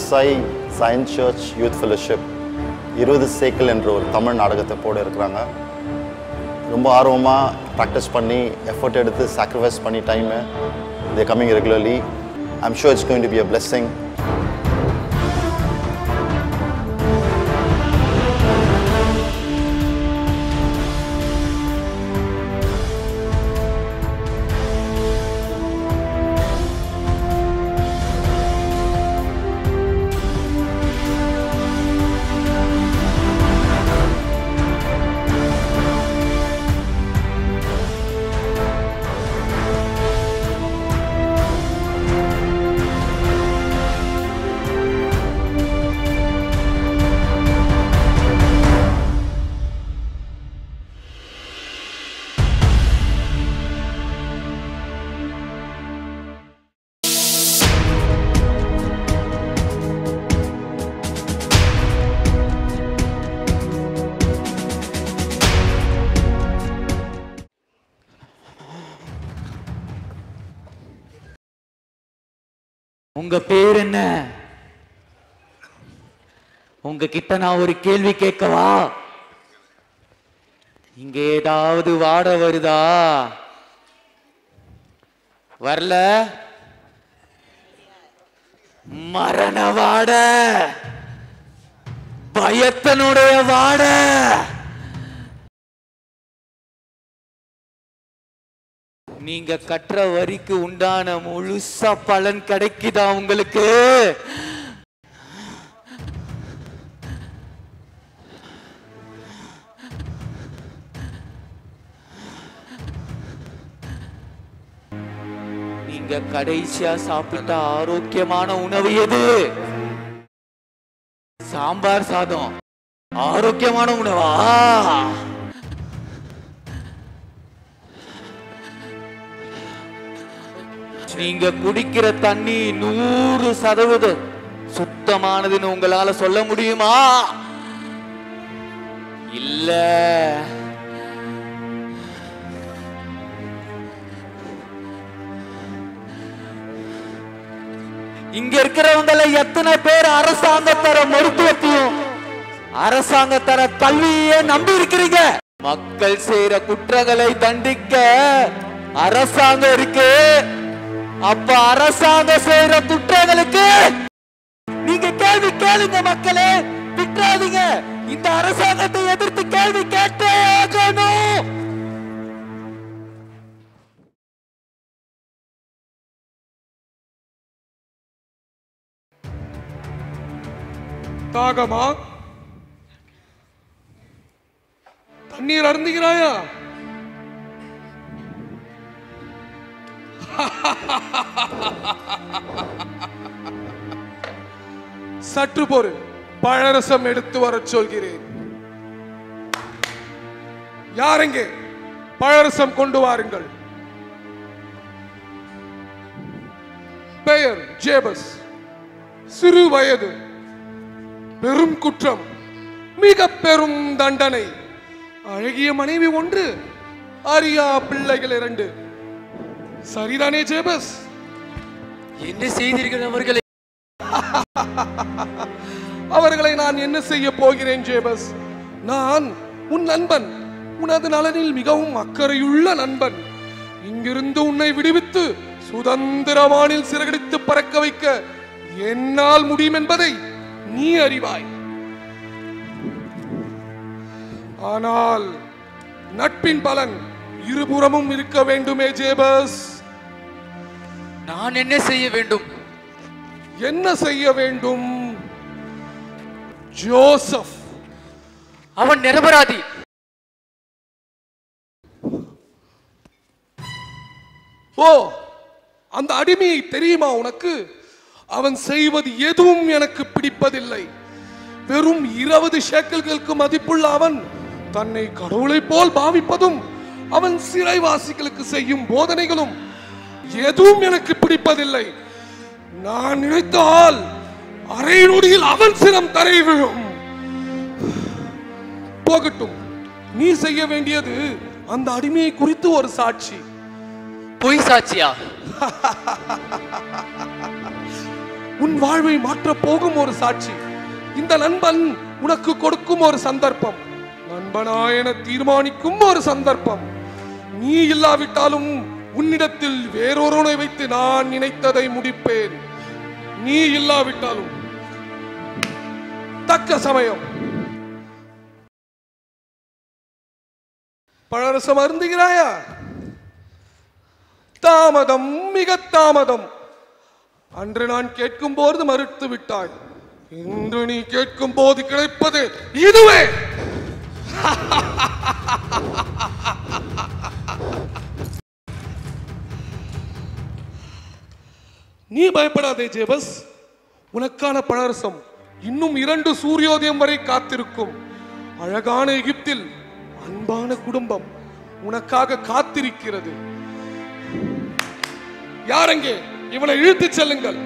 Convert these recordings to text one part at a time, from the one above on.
CSI science church youth fellowship இருபது சேக்கல் என்ற ஒரு தமிழ் நாடகத்தை போட இருக்கிறாங்க ரொம்ப ஆர்வமாக ப்ராக்டிஸ் பண்ணி எஃபர்ட் எடுத்து சாக்ரிஃபைஸ் பண்ணி time they coming regularly I'm sure it's going to be a blessing உங்க பேர் என்ன உங்ககிட்ட நான் ஒரு கேள்வி கேட்கவா இங்க ஏதாவது வாட வருதா வரல மரண வாட பயத்தனுடைய வாட நீங்க கட்டுற வரிக்கு உண்டான முழுசா பலன் கிடைக்குதா உங்களுக்கு நீங்க கடைசியா சாப்பிட்ட ஆரோக்கியமான உணவு எது சாம்பார் சாதம் ஆரோக்கியமான உணவா நீங்க குடிக்கிற தண்ணி நூறு சதவீதம் சுத்தமானதுன்னு உங்களால சொல்ல முடியுமா இல்ல இங்க இருக்கிறவங்கள எத்தனை பேர் அரசாங்க தர மருத்துவத்தையும் அரசாங்க தர கல்வியே நம்பி இருக்கிறீங்க மக்கள் செய்யற குற்றங்களை தண்டிக்க அரசாங்கம் இருக்கு அப்ப அரசாங்கம் செய்யற குற்றங்களுக்கு நீங்க கேள்வி கேளுங்க மக்களே விட்டுறாதீங்க இந்த அரசாங்கத்தை எதிர்த்து கேள்வி கேட்டே ஆகணும் தாகமா தண்ணீர் அருந்துகிறாயா சற்று பொறு பழரசம் எடுத்து வரச் சொல்கிறேன் யாரெங்கே பழரசம் கொண்டு வாருங்கள் பெயர் ஜேபஸ் சிறு வயது பெரும் குற்றம் மிக பெரும் தண்டனை அழகிய மனைவி ஒன்று அரியா பிள்ளைகள் இரண்டு சரிதானே ஜேபஸ் என்ன செய்தீர்கள் அவர்களை அவர்களை நான் என்ன செய்ய போகிறேன் ஜேபஸ் நான் உன் நண்பன் உனது நலனில் மிகவும் அக்கறையுள்ள நண்பன் இங்கிருந்து உன்னை விடுவித்து சுதந்திரவானில் சிறகடித்து பறக்க வைக்க என்னால் முடியும் என்பதை நீ அறிவாய் ஆனால் நட்பின் பலன் இருபுறமும் இருக்க வேண்டுமே ஜேபஸ் நான் என்ன செய்ய வேண்டும் என்ன செய்ய வேண்டும் ஜோசப் அவன் நிரபராதி ஓ அந்த அடிமையை தெரியுமா உனக்கு அவன் செய்வது எதுவும் எனக்கு பிடிப்பதில்லை வெறும் இருபது ஷேக்கல்களுக்கு மதிப்புள்ள அவன் தன்னை கடவுளைப் போல் பாவிப்பதும் அவன் சிறைவாசிகளுக்கு செய்யும் போதனைகளும் எதுவும் எனக்கு பிடிப்பதில்லை நான் நினைத்தால் அரை நொடியில் அவன் சிரம் தரை விழும் போகட்டும் நீ செய்ய வேண்டியது அந்த அடிமையை குறித்து ஒரு சாட்சி பொய் சாட்சியா உன் வாழ்வை மாற்றப் போகும் ஒரு சாட்சி இந்த நண்பன் உனக்கு கொடுக்கும் ஒரு சந்தர்ப்பம் நண்பனா என தீர்மானிக்கும் ஒரு சந்தர்ப்பம் நீ இல்லாவிட்டாலும் உன்னிடத்தில் வேறொருவனை வைத்து நான் நினைத்ததை முடிப்பேன் நீ இல்லாவிட்டாலும் தக்க சமயம் பழரசம் அருந்துகிறாயா தாமதம் மிக தாமதம் அன்று நான் கேட்கும் போது மறுத்து விட்டாய் இன்று நீ கேட்கும் போது கிடைப்பது இதுவே நீ பயப்படாதே ஜேபஸ் உனக்கான பழரசம் இன்னும் இரண்டு சூரியோதயம் வரை காத்திருக்கும் அழகான எகிப்தில் அன்பான குடும்பம் உனக்காக காத்திருக்கிறது யாரெங்கே இவனை இழுத்துச் செல்லுங்கள்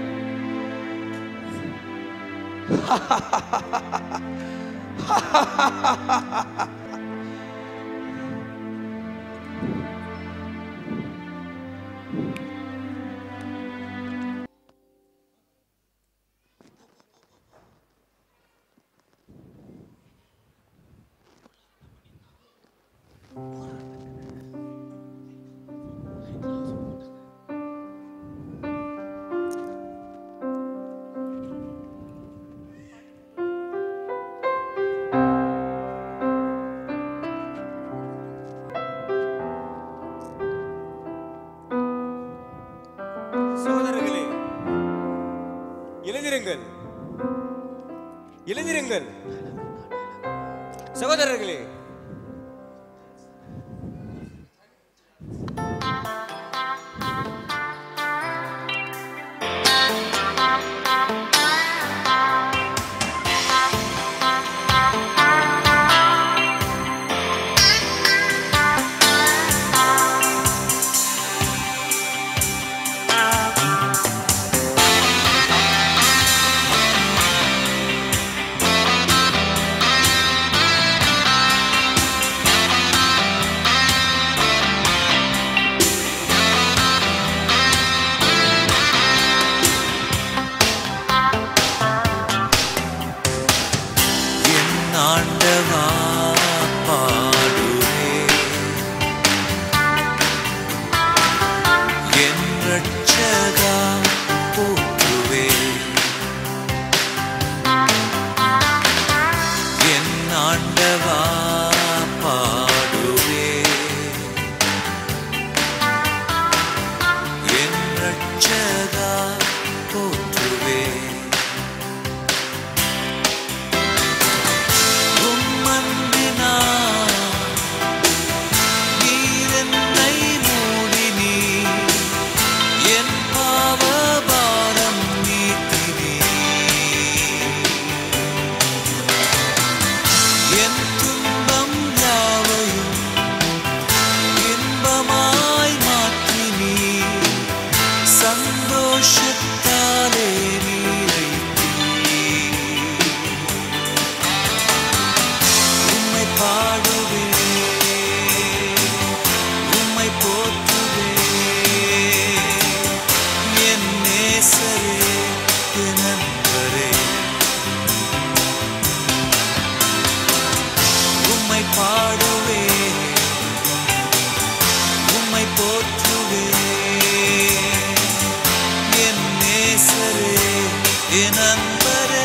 சகோதரர்களே எழுந்திருங்கள் எழுந்திருங்கள் சகோதரர்களே என் ஆண்டவா பாடுவே என் ரட்சகா போற்றுவே என் ஆண்டவா பாடுவே என் ரட்சகா போற்றுவே உம்மன்பினா நீர் என்னை மூடினீ என் பாவ பாரம் நீக்கினீ என் துன்பம் யாவையும் இன்பமாய் மாற்றினீ சந்தோஷத்தாலே நீரைத்தீ உம்மை பாடுவே உம்மை போற்றுவே என் நேசரே என் நண்பரே உம்மை பாடுவே உம்மை போற்றுவே என் நேசரே என் நண்பரே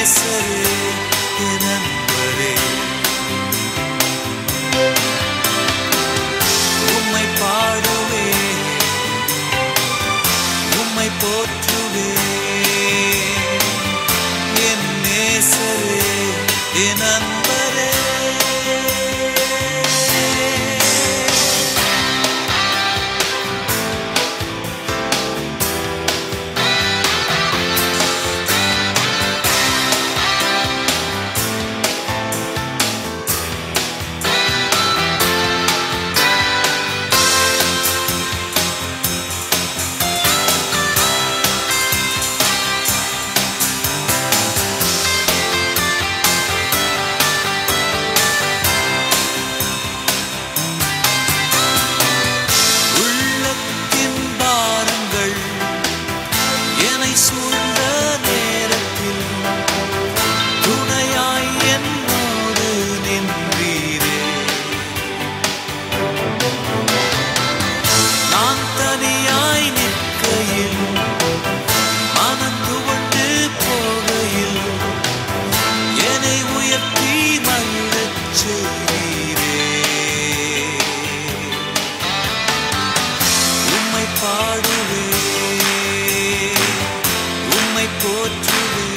நேசரே என் நண்பரே உம்மை பாடுவே உம்மை போற்றுவே என் நேசரே என் நண்பரே உள்ளத்தின் பாரங்கள் என்னை சூழ்ந்த நேரத்தில் துணையாய் என்னோடு நின்றீரே நான் தனியாய் நிற்கையில் மனம் துவண்டு போகையில் என்னை உயர்த்தி மகிழச் செய்கிறே உம்மை பாடுவே உம்மை போற்றுவே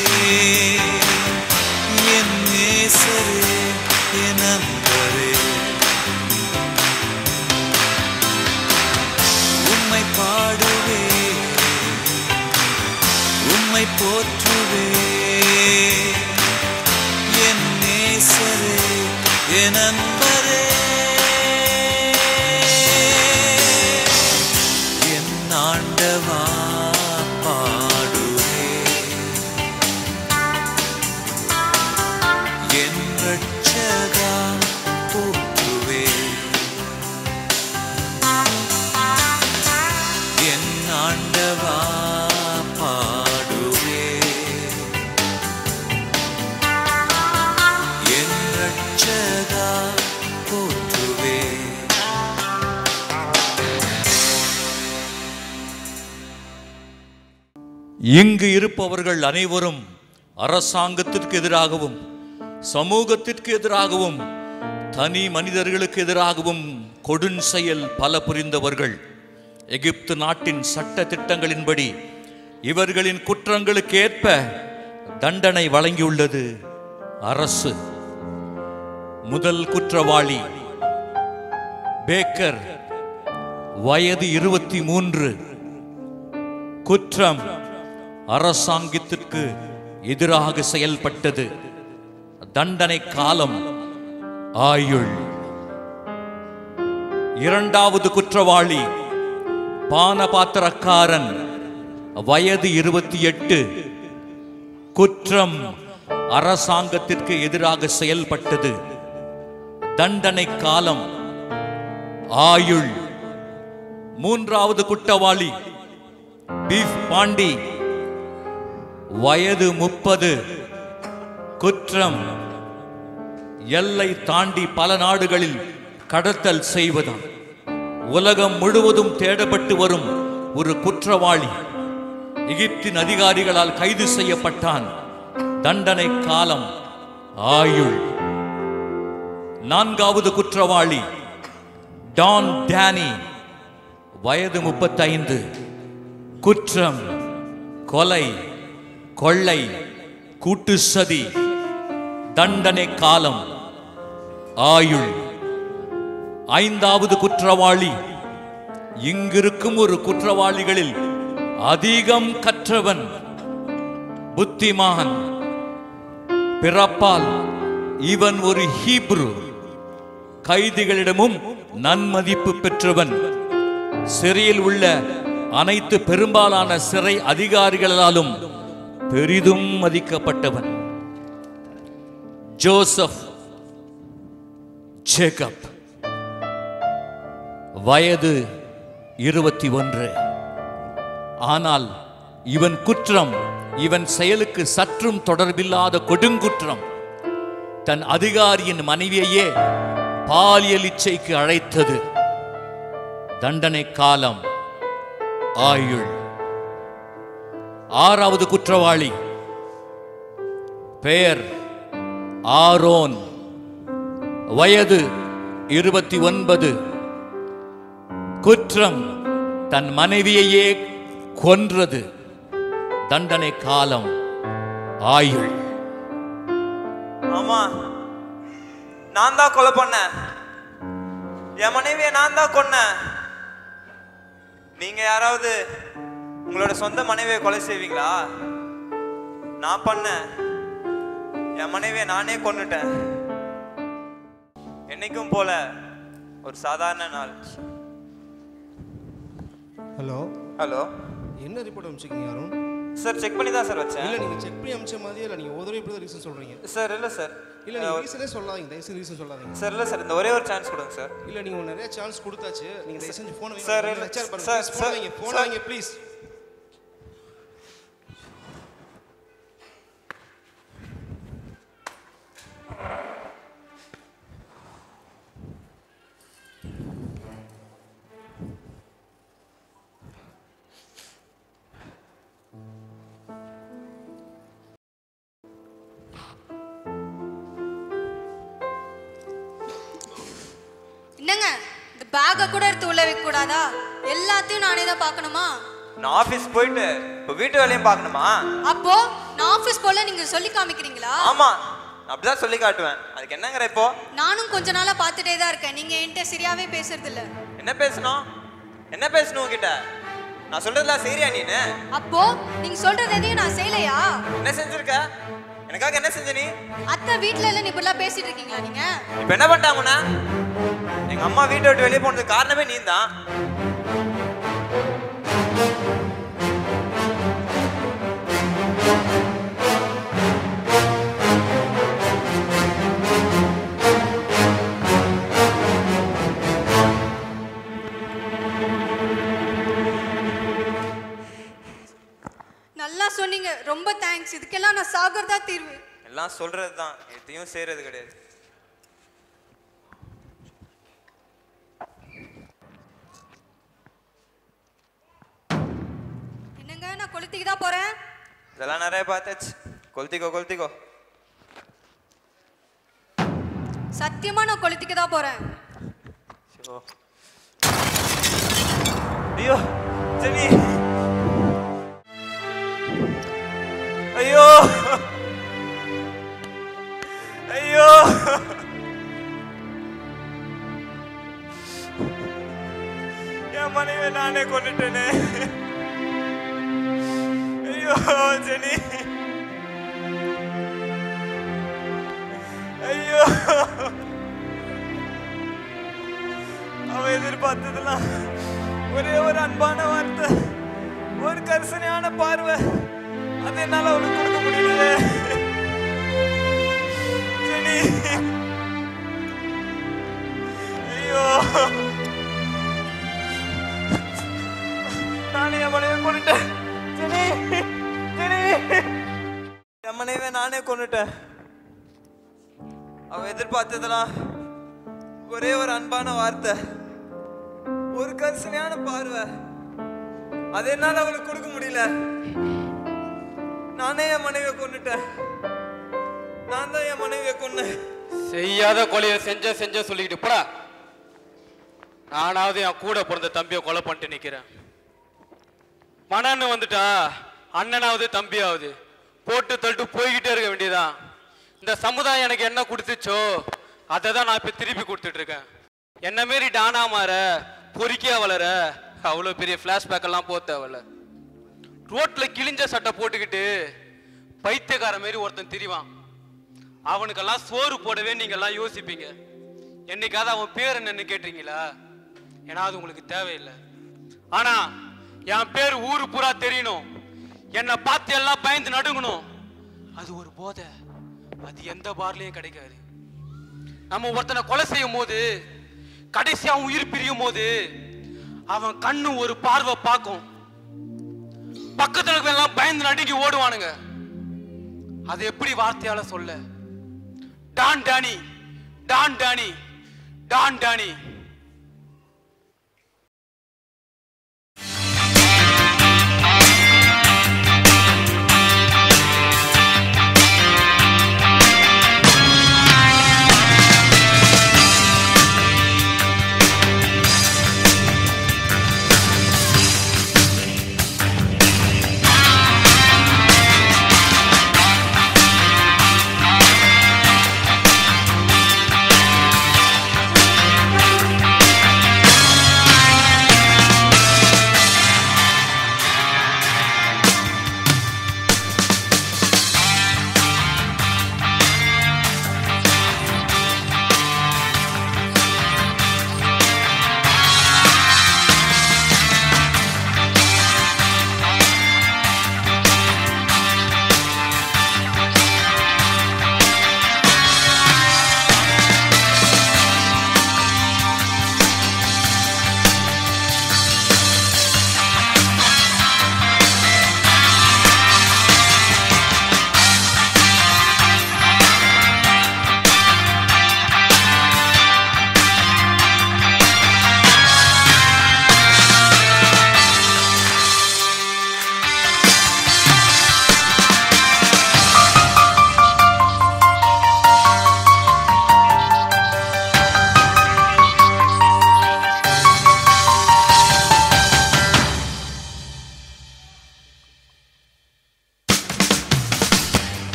என் நேசரே என் அன்பரே உம்மை பாடுவே உம்மை போற்றுவே என் நேசரே என் அன்பரே என் ஆண்டவா பாடுவே என் ரட்சகா போற்றுவே என் ஆண்டவா பாடுவே என் ரட்சகா போற்றுவே இங்கு இருப்பவர்கள் அனைவரும் அரசாங்கத்திற்கு எதிராகவும் சமூகத்திற்கு எதிராகவும் தனி மனிதர்களுக்கு எதிராகவும் கொடும் செயல் பல புரிந்தவர்கள் எகிப்து நாட்டின் சட்ட திட்டங்களின்படி இவர்களின் குற்றங்களுக்கு ஏற்ப தண்டனை வழங்கியுள்ளது அரசு முதல் குற்றவாளி பேக்கர் வயது இருபத்தி மூன்று குற்றம் அரசாங்கத்திற்கு எதிராக செயல்பட்டது தண்டனை காலம் ஆயுள் இரண்டாவது குற்றவாளி பானபாத்திரக்காரன் வயது இருபத்தி எட்டு குற்றம் அரசாங்கத்திற்கு எதிராக செயல்பட்டது தண்டனை காலம் ஆயுள் மூன்றாவது குற்றவாளி பீஃப் பாண்டி வயது முப்பது குற்றம் எல்லை தாண்டி பல நாடுகளில் கடத்தல் செய்வதாம் உலகம் முழுவதும் தேடப்பட்டு வரும் ஒரு குற்றவாளி எகிப்தின் அதிகாரிகளால் கைது செய்யப்பட்டான் தண்டனை காலம் ஆயுள் நான்காவது குற்றவாளி டான் டேனி வயது முப்பத்தைந்து குற்றம் கொலை கொள்ளை கூட்டு சதி தண்டனை காலம் ஆயுள் ஐந்தாவது குற்றவாளி இங்கிருக்கும் ஒரு குற்றவாளிகளில் அதிகம் கற்றவன் புத்திமான் பிறப்பால் இவன் ஒரு ஹீப்ரு கைதிகளிடமும் நன்மதிப்பு பெற்றவன் சிறையில் உள்ள அனைத்து பெரும்பாலான சிறை அதிகாரிகளாலும் பெரிதும் மதிக்கப்பட்டவன் ஜோசப் ஜேக்கப் வயது இருபத்தி ஒன்று ஆனால் இவன் குற்றம் இவன் செயலுக்கு சற்றும் தொடர்பில்லாத கொடுங்குற்றம் தன் அதிகாரியின் மனைவியையே பாலியல் இச்சைக்கு அழைத்தது தண்டனை காலம் ஆயுள் ஆறாவது குற்றவாளி பெயர் ஆரோன் வயது இருபத்தி ஒன்பது குற்றம் தன் மனைவியையே கொன்றது தண்டனை காலம் ஆயுள் ஆமா நான் தான் கொலை பண்ணேன் என் மனைவியை நான் தான் கொன்னேன் நீங்க யாராவது உங்களோட சொந்த மனைவியை கொலை செய்வீங்களா நான் பண்ணேன் என் மனைவியை நானே கொன்னுட்டேன் என்னைக்கும் போல ஒரு சாதாரண நாள் ஹலோ ஹலோ என்ன ரிப்போர்ட் அனுப்பிச்சிருக்கீங்க யாரும் சார் செக் பண்ணி தான் சார் வச்சேன் இல்லை நீங்கள் செக் பண்ணி அமிச்ச மாதிரியே இல்லை நீங்கள் ஒரு இப்படி தான் ரீசன் சொல்கிறீங்க சார் இல்லை சார் இல்லை நீங்கள் ரீசனே சொல்லாதீங்க தயவு செஞ்சு ரீசன் சொல்லாதீங்க சார் இல்லை சார் இந்த ஒரே ஒரு சான்ஸ் கொடுங்க சார் இல்லை நீங்கள் நிறைய சான்ஸ் கொடுத்தாச்சு நீங்கள் தயவு செஞ்சு ஃபோனை Sir, வைங்க இல்ல, ஹெச்ஆர் sir, பாருங்க ஃபோன் sir, வைங்க ஃபோன் sir. வைங்க ப்ளீஸ் என்னங்க இந்த பேக்கை கூட எடுத்து உள்ள வைக்க கூடாதா எல்லாத்தையும் நானே தான் பார்க்கணுமா நான் ஆஃபீஸ் போயிட்டு இப்போ வீட்டு வேலையும் பார்க்கணுமா அப்போ நான் ஆபீஸ் போல நீங்க சொல்லி காமிக்கிறீங்களா ஆமா நான் அப்படிதான் சொல்லி காட்டுவேன் அதுக்கு என்னங்கிற இப்போ நானும் கொஞ்ச நாளா பார்த்துட்டே தான் இருக்கேன் நீங்க என்கிட்ட சரியாவே பேசுறது இல்ல என்ன பேசணும் என்ன பேசணும் உன்கிட்ட நான் சொல்றதுலாம் சரியா நீனு அப்போ நீங்க சொல்றது எதையும் நான் செய்யலையா என்ன செஞ்சிருக்க எனக்காக என்ன செஞ்ச நீ அத்தை வீட்ல எல்லாம் இப்படிலாம் பேசிட்டு இருக்கீங்களா நீங்க இப்போ என்ன பண்ணிட்டாங்கண்ணா எங்க அம்மா வீட்டை விட்டு வெளியே போனதுக்கு காரணமே நீ தான் நல்லா சொன்னீங்க ரொம்ப தேங்க்ஸ் இதுக்கெல்லாம் நான் சாகிறதா தீர்வு எல்லாம் சொல்றது தான் எதையும் செய்யறது கிடையாது என்னங்க நான் கொளுத்திக்கு தான் போறேன் இதெல்லாம் நிறைய பார்த்தாச்சு கொளுத்திக்கோ கொளுத்திக்கோ சத்தியமா நான் கொளுத்திக்க தான் போறேன் ஐயோ. ஐயோ ஜெனி ஐயோ ஐயோ என் மனைவி நானே கொண்டுட்டேனே ஐயோ ஜெனி ஐயோ அவ எதிர்பார்த்ததெல்லாம் ஒரே ஒரு அன்பான வார்த்தை ஒரு கரிசனையான பார்வை அது என்னால அவளுக்கு கொடுக்க முடியலையே ஜெனி ஐயோ நானே என் மனைவி கொண்டுட்டேன் ஜெனி ஜெனி என் மனைவியை நானே கொண்டுட்டேன் அவ எதிர்பார்த்ததெல்லாம் ஒரே ஒரு அன்பான வார்த்தை ஒரு கரிசனையான பார்வை அது என்னால அவளுக்கு கொடுக்க முடியல நானே என் மனைவியை கொண்டுட்டேன் நான் தான் என் மனைவியை கொன்னேன் செய்யாத கொலையை செஞ்ச செஞ்ச சொல்லிக்கிட்டு போடா நானாவது என் கூட பிறந்த தம்பியை கொலை பண்ணிட்டு நிக்கிறேன் மனன்னு வந்துட்டா அண்ணனாவது தம்பியாவது போட்டு தள்ளிட்டு போய்கிட்டே இருக்க வேண்டியதான் இந்த சமுதாயம் எனக்கு என்ன கொடுத்துச்சோ அதை தான் நான் இப்ப திருப்பி கொடுத்துட்டு இருக்கேன் என்ன மாரி டானா மாற பொறுக்கியா வளர அவ்வளோ பெரிய ஃப்ளாஷ்பேக் எல்லாம் போக தேவையில்ல ரோட்ல கிழிஞ்ச சட்டை போட்டுக்கிட்டு பைத்தியக்கார மாரி ஒருத்தன் திரிவான் அவனுக்கெல்லாம் சோறு போடவே நீங்க எல்லாம் யோசிப்பீங்க என்னைக்காவது அவன் பேர் என்னன்னு கேட்டீங்களா ஏன்னா அது உங்களுக்கு தேவையில்லை ஆனா என் பேர் ஊரு பூரா தெரியணும் என்னை பார்த்து எல்லாம் பயந்து நடுங்கணும் அது ஒரு போதை அது எந்த பார்லயும் கிடைக்காது நம்ம ஒருத்தனை கொலை செய்யும் போது கடைசியா அவன் உயிர் பிரியும் போது அவன் கண்ணு ஒரு பார்வை பார்க்கும் பக்கத்துல இருக்கவங்க எல்லாம் பயந்து நடுங்கி ஓடுவானுங்க அது எப்படி வார்த்தையால சொல்ல டான் டானி டான் டானி டான் டானி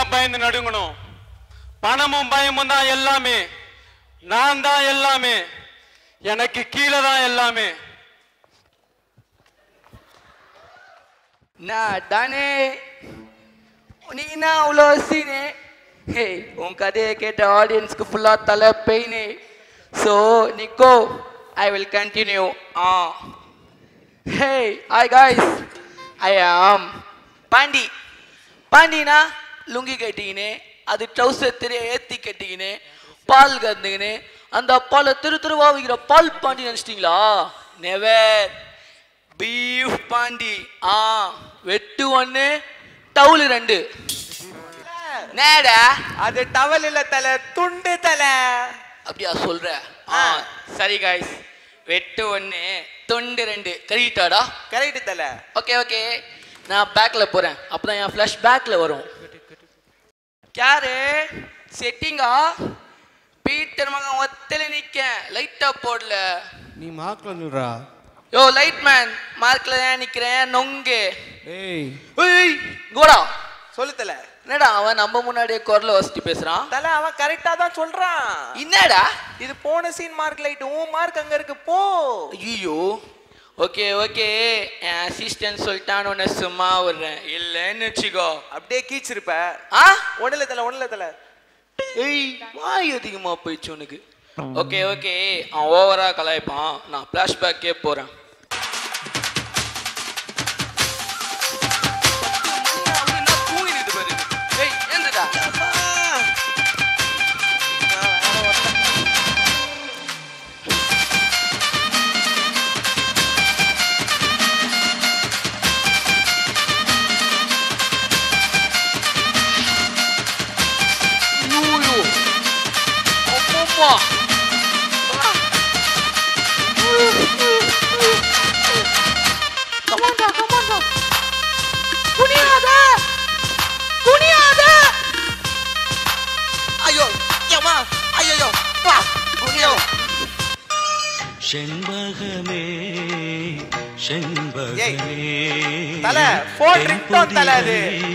பயமும் பயந்து நடுங்கணும் பணமும் பயமும் தான் எல்லாமே நான் தான் எல்லாமே எனக்கு கீழே தான் எல்லாமே நான் தானே நீ நான் அவ்வளோ சீனே ஹே உன் கதையை கேட்ட ஆடியன்ஸ்க்கு ஃபுல்லாக தலை பெயினே ஸோ நிக்கோ I will continue ah hey hi guys I am Pandi பாண்டினா lungi கட்டிக்கினே அது ட்ரௌசர் தெரிய ஏற்றி கட்டிக்கினே பால் கறந்துக்கினே அந்த பாலை திரு திருவா வைக்கிற பால் பாண்டி நினச்சிட்டிங்களா நெவர் பீஃப் பாண்டி ஆ வெட்டு ஒன்று டவுலு ரெண்டு நேடா அது டவல் இல்ல தல துண்டு தல அப்படியா சொல்ற ஆ சரி காய்ஸ் வெட்டு ஒன்று தொண்டு ரெண்டு கரெக்டாடா கரெக்ட் தல ஓகே ஓகே நான் பேக்ல போறேன் அப்பதான் என் ஃப்ளாஷ் பேக்ல வரும் யாரு செட்டிங்கா பீட்டர் மகன் ஒத்தல நிக்க லைட்டா போடல நீ மார்க்ல நில்றா யோ லைட் மேன் மார்க்ல தான் நிக்கிறேன் நொங்கு ஏய் ஏய் கோடா சொல்லு தல என்னடா அவன் நம்ம முன்னாடியே குரல வசிட்டு பேசுறான் தல அவன் கரெக்டா தான் சொல்றான் என்னடா இது போன சீன் மார்க் லைட் உன் மார்க் அங்க இருக்கு போ ஐயோ ஓகே ஓகே என் அசிஸ்டன்ட் சொல்லிட்டான்னு உன்னை சும்மா விடுறேன் இல்லைன்னு வச்சுக்கோ அப்படியே கீச்சிருப்ப ஆ ஒண்ணுல தல ஒண்ணுல தல ஏய் வாய் அதிகமா போயிடுச்சு உனக்கு ஓகே ஓகே அவன் ஓவரா கலாய்ப்பான் நான் ஃப்ளாஷ்பேக்கே போறேன் ஏய், ஏந்துடா. ஐயோயோ. அப்பப்பா. Come on, dog, come on, dog. குனியாத குனியாத ஐயோ ஏமா ஐயோ வா குனியோ செண்பகமே செண்பகமே தல, phone ringtone தல அது.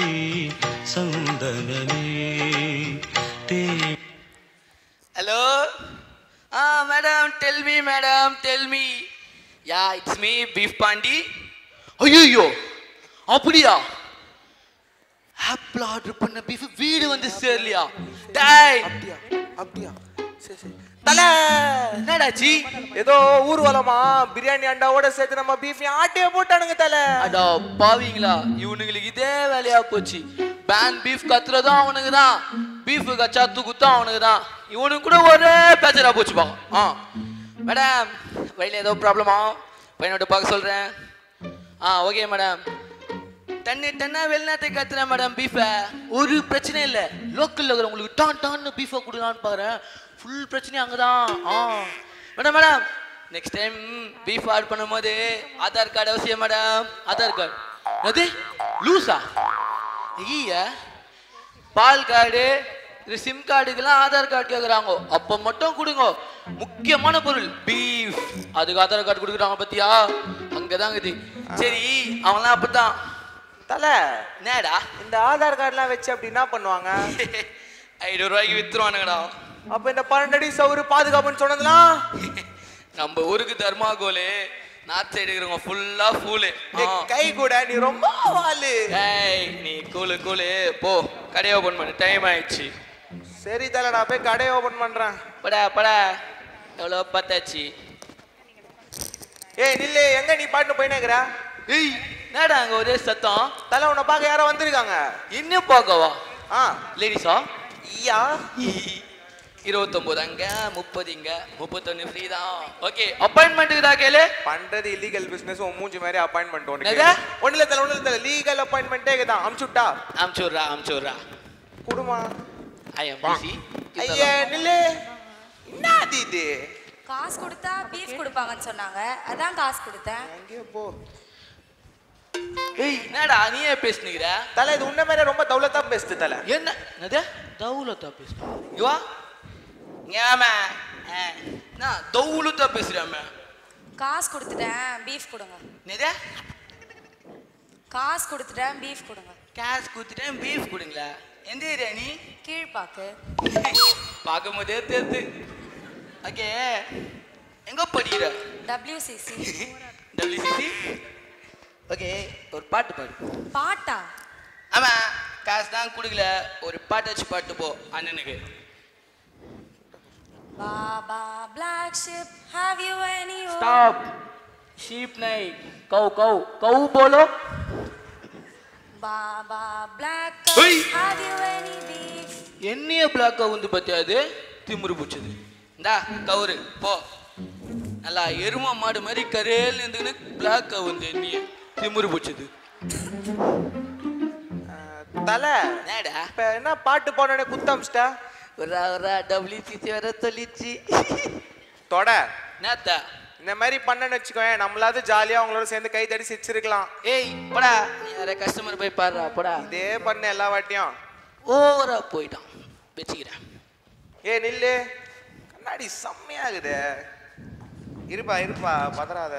சந்தனமே தே ஹலோ ஆ madam tell me madam tell me yeah it's me beef Pandi ஐயோ அப்படியா ஆப்பிள் ஆர்டர் பண்ண பீஃப் வீடு வந்து சேரலையா டேய் அப்படியா அப்படியா சரி சரி தல என்னடாச்சி ஏதோ ஊர்வலமா பிரியாணி அண்டாவோட சேர்த்து நம்ம பீஃப் ஆட்டியே போட்டானுங்க தல அடா பாவீங்களா இவனுங்களுக்கு இதே வேலையா போச்சு பேன் பீஃப் கத்துறதும் அவனுக்கு தான் பீஃப் கச்சா தூக்குத்தும் அவனுக்கு தான் இவனுக்கு கூட ஒரே பேச்சரா போச்சுப்பா ஆ மேடம் வழியில் ஏதோ ப்ராப்ளமா பையனோட பார்க்க சொல்கிறேன் ஆ ஓகே மேடம் டன்னு டன்னா வெளிநாட்டுக்கு கத்துறேன் மேடம் பீஃபை ஒரு பிரச்சனை இல்லை லோக்கலில் இருக்கிற உங்களுக்கு டான் டான்னு பீஃபை கொடுக்கலான்னு பார்க்குறேன் ஃபுல் பிரச்சனையும் அங்கே தான் ஆ madam madam next time beef add பண்ணும்போது ஆதார் கார்டு அவசியம் மேடம் ஆதார் கார்டு அது லூஸா ஐயா பால் கார்டு இது சிம் கார்டுக்கெல்லாம் ஆதார் கார்டு கேட்குறாங்க அப்போ மட்டும் கொடுங்க முக்கியமான பொருள் பீஃப் அதுக்கு ஆதார் கார்டு கொடுக்குறாங்க பத்தியா அங்கதான் இது சரி அவன்லாம் அப்படித்தான் தல என்னடா இந்த ஆதார் கார்டுலாம் வச்சு அப்படி என்ன பண்ணுவாங்க ஐநூறு ரூபாய்க்கு வித்துருவானுங்கடா அப்ப இந்த பன்னெண்டு அடி சவுறு பாதுகாப்புன்னு சொன்னதுலாம் நம்ம ஊருக்கு தர்மாகோலு நார்த் சைடு இருக்கிறவங்க ஃபுல்லா ஃபூலு ஏய், கை கூட நீ ரொம்ப வாலு ஏய் நீ கூலு கூலு போ கடையை ஓபன் பண்ணு டைம் ஆயிடுச்சு சரி தல நான் போய் கடையை ஓபன் பண்றேன் படா படா எவ்வளோ பார்த்தாச்சு ஏய் நில்லு எங்க நீ பாட்டு போயினேங்கிற ஏய் என்னடா அங்க ஒரே சத்தம் தல உன்னை பார்க்க யாரோ வந்திருக்காங்க இன்னும் பார்க்கவா ஆ லேடிஸா ஐயா இருபத்தொம்போது அங்க முப்பது இங்க முப்பத்தொன்னு ஃப்ரீ தான் ஓகே அப்பாயின்மெண்ட்டுக்கு தான் கேளு பண்றது இல்லீகல் பிசினஸ் உன் மூஞ்சி மாதிரி அப்பாயின்மெண்ட் ஒன்று என்னது? ஒண்ணுல தல ஒண்ணுல தல லீகல் அப்பாயின்மெண்ட்டே தான் அமுச்சுட்டா அமுச்சுடுறா அமுச்சுடுறா குடுமா ஐ எம் பிசி ஐயா நில்லு என்னது இது காசு கொடுத்தா பீஃப் கொடுப்பாங்கன்னு சொன்னாங்க அதான் காசு கொடுத்தேன் எங்கேயோ போ ஏய் என்னடா நீயே பேசுனுங்கிற தல இது உன்ன மாதிரி ரொம்ப தௌலத்தா பேசுது தல என்ன என்னது தௌலத்தா பேசுறா யுவா ஏமா நான் தௌலத்தா பேசுறாம காசு கொடுத்துட்டேன் பீஃப் கொடுங்க என்னது காசு கொடுத்துட்டேன் பீஃப் கொடுங்க கேஷ் கொடுத்துட்டேன் பீஃப் கொடுங்களா எந்த ஏரியா நீ கீழ்பாக்கு பார்க்கும் போதே தெரியுது ஓகே எங்க படிக்கிற டபிள்யூசிசி டபிள்யூசிசி ஓகே ஒரு பாட்டு பாடு பாட்டா ஆமா காசு தான் கொடுக்கல ஒரு பாட்டு வச்சு பாட்டு போ அண்ணனுக்கு baa baa black sheep have you any stop sheep नहीं कौ कौ कौ बोलो baa baa black Hey! Have you any beef என்னைய பிளாக் வந்து பத்தியா அது திமுரு பிடிச்சது இந்தா கவுரு போ நல்லா எரும மாடு மாதிரி கரேல் இருந்துன்னு பிளாக் வந்து என்னைய திமுரு பிடிச்சது தலை என்னடா இப்ப என்ன பாட்டு போனோடனே குத்தமிச்சிட்டா ஒரு ஒரு டபிள்யூசிசி வர சொல்லிச்சு தொட என்னத்தா இந்த மாதிரி பண்ணன்னு வச்சுக்கோயேன் நம்மளாவது ஜாலியா அவங்களோட சேர்ந்து கை தடி சிரிச்சிருக்கலாம் ஏய் போடா நீ வேற கஸ்டமர் போய் பாடுறா போடா இதே பண்ண எல்லா வாட்டியும் ஓவரா போயிட்டான் வச்சுக்கிறேன் ஏ நில்லு கண்ணாடி செம்மையாகுதே இருப்பா இருப்பா பதறாத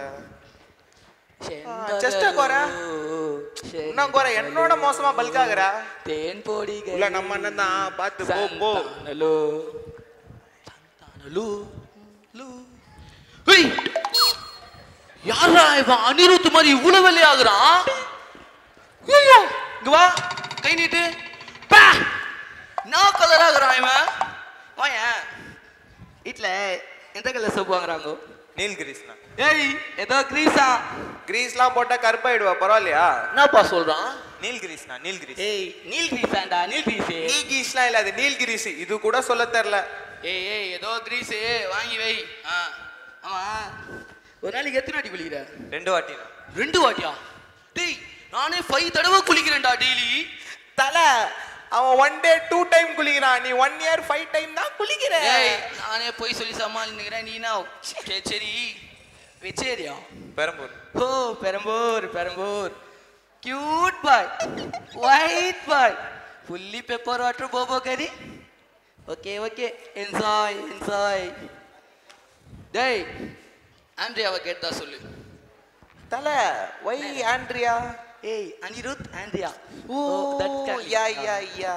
chest அ குறை. இன்னும் குறை என்னோட மோசமா பல்க் ஆகுற தேன் போடி இல்ல நம்ம அண்ணன் தான் பார்த்து போ போ சந்தானலு சந்தானலு லு ஏய் யாரா இவன் அனிருத் மாதிரி இவ்வளவு வெள்ளையாகுறான் ஐயோ இங்க வா கை நீட்டு பா நான் கலர் ஆகுறான் இவன் வாயேன் வீட்ல எந்த கலர் சோப்பு வாங்குறாங்க நீல் கிரீஸ்னா ஏய் ஏதோ கிரீஸா கிரீஸ்லாம் போட்டா கருப்பாயிடுவா பரவாயில்லையா என்னப்பா சொல்றான் நீல் கிரீஸ்னா நீல் கிரீஸ் ஏய் நீல் கிரீஸாண்டா நீல் கிரீஸ் நீல் கிரீஸ்லாம் இல்ல அது நீல் கிரீஸ் இது கூட சொல்ல தெரியல ஏய் ஏய் ஏதோ கிரீஸ் வாங்கி வை ஆ ஆமா ஒரு நாளைக்கு எத்தனை வாட்டி குளிக்கிற ரெண்டு வாட்டி ரெண்டு வாட்டியா டேய் நானே ஃபைவ் தடவை குளிக்கிறேன்டா டெய்லி தலை அவன் ஒன் டே டூ டைம் குளிக்கிறான் நீ ஒன் இயர் ஃபைவ் டைம் தான் குளிக்கிற ஏய் நானே போய் சொல்லி சமாளிக்கிறேன் நீனா சரி சரி வெச்சேரியா பெரம்பூர் ஓ Perambur Perambur cute boy white boy fully pepper water போபோ கறி ஓகே ஓகே என்ஜாய் என்ஜாய் டேய் ஆண்ட்ரியாவை கேட்டா சொல்லு தலை ஒய் ஆண்ட்ரியா ஏய் அனிருத் ஆண்ட்ரியா ஓ யா யா யா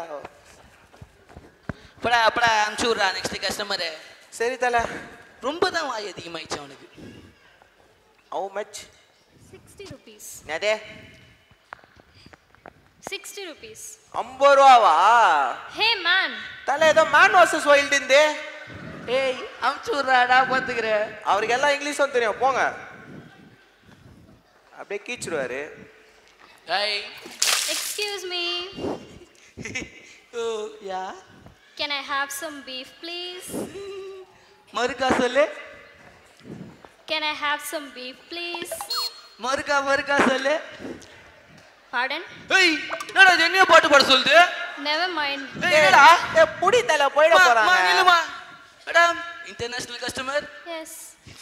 படா படா அனுப்பிச்சு விட்றா நெக்ஸ்ட் கஸ்டமரு சரி தலை ரொம்ப தான் வாய் அதிகமாயிடுச்சு அவனுக்கு ஹவு மச் 60 rupees. அதே 60 rupees. ஐம்பது ரூபாவா Hey man, தலை ஏதோ மேன் வாசஸ் வைல்டு இருந்தே ஏய் அனுப்பிச்சு விட்றாடா பார்த்துக்கிறேன் அவருக்கு எல்லாம் இங்கிலீஷும் தெரியும் போங்க அப்படியே கீச்சிருவாரு ஏய் excuse me. O yeah Can I have some beef, please? மறுக்கா சொல்லு Can I have some beef, please? மறுக்கா மறுக்கா சொல்லு Pardon? ஏய் என்னடா இது என்னைய பாட்டு பாட சொல்லுது Never mind. ஏய் என்னடா ஏ புடி தலை போயிட மா, மா, போறாங்க நில்லுமா madam international customer Yes.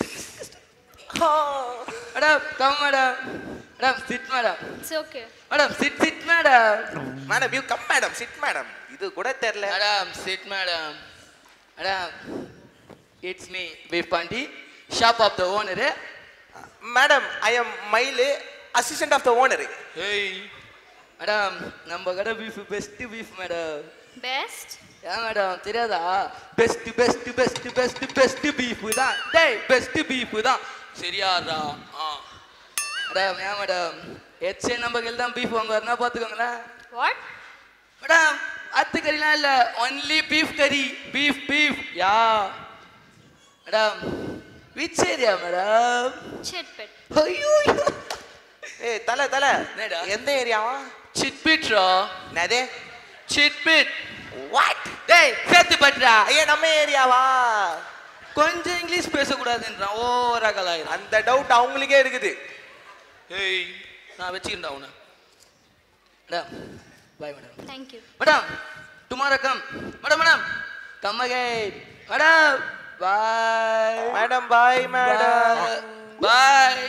Madam come madam madam sit madam It's okay. Madam sit sit madam madam you come madam sit madam இது கூட தெரியல madam sit madam madam it's me beef Pandi shop of the owner madam I am Mayilu assistant of the owner ஏய் madam நம்ம கடை beef best beef madam Best? ஏன் madam தெரியாதா best best best best best beef தான் டேய் best beef தான் சரியாடா ஆ மேடம் ஏன் மேடம் ஹெச்ஏ நம்பர்கள் தான் பீஃப் வாங்குவாருன்னா பார்த்துக்கோங்களேன் What? மேடம் அத்து கறிலாம் இல்லை ஒன்லி பீஃப் கறி beef beef yeah madam which area madam Chitpit. ஐயோ ஏய் தலை தலை என்னடா? எந்த ஏரியாவா சிட்பிட்ரா என்னது சிட்பிட் வாட் டேய் சேர்த்து பட்றா ஐயா நம்ம ஏரியாவா கொஞ்சம் இங்கிலீஷ் பேசக்கூடாதுன்றான் ஓவரா கலாயிரம் அந்த டவுட் அவங்களுக்கே இருக்குது ஏய் நான் வச்சுக்கிறேன்டா உன்னை madam bye madam Thank you. Madam tomorrow come madam madam come again madam bye madam bye madam bye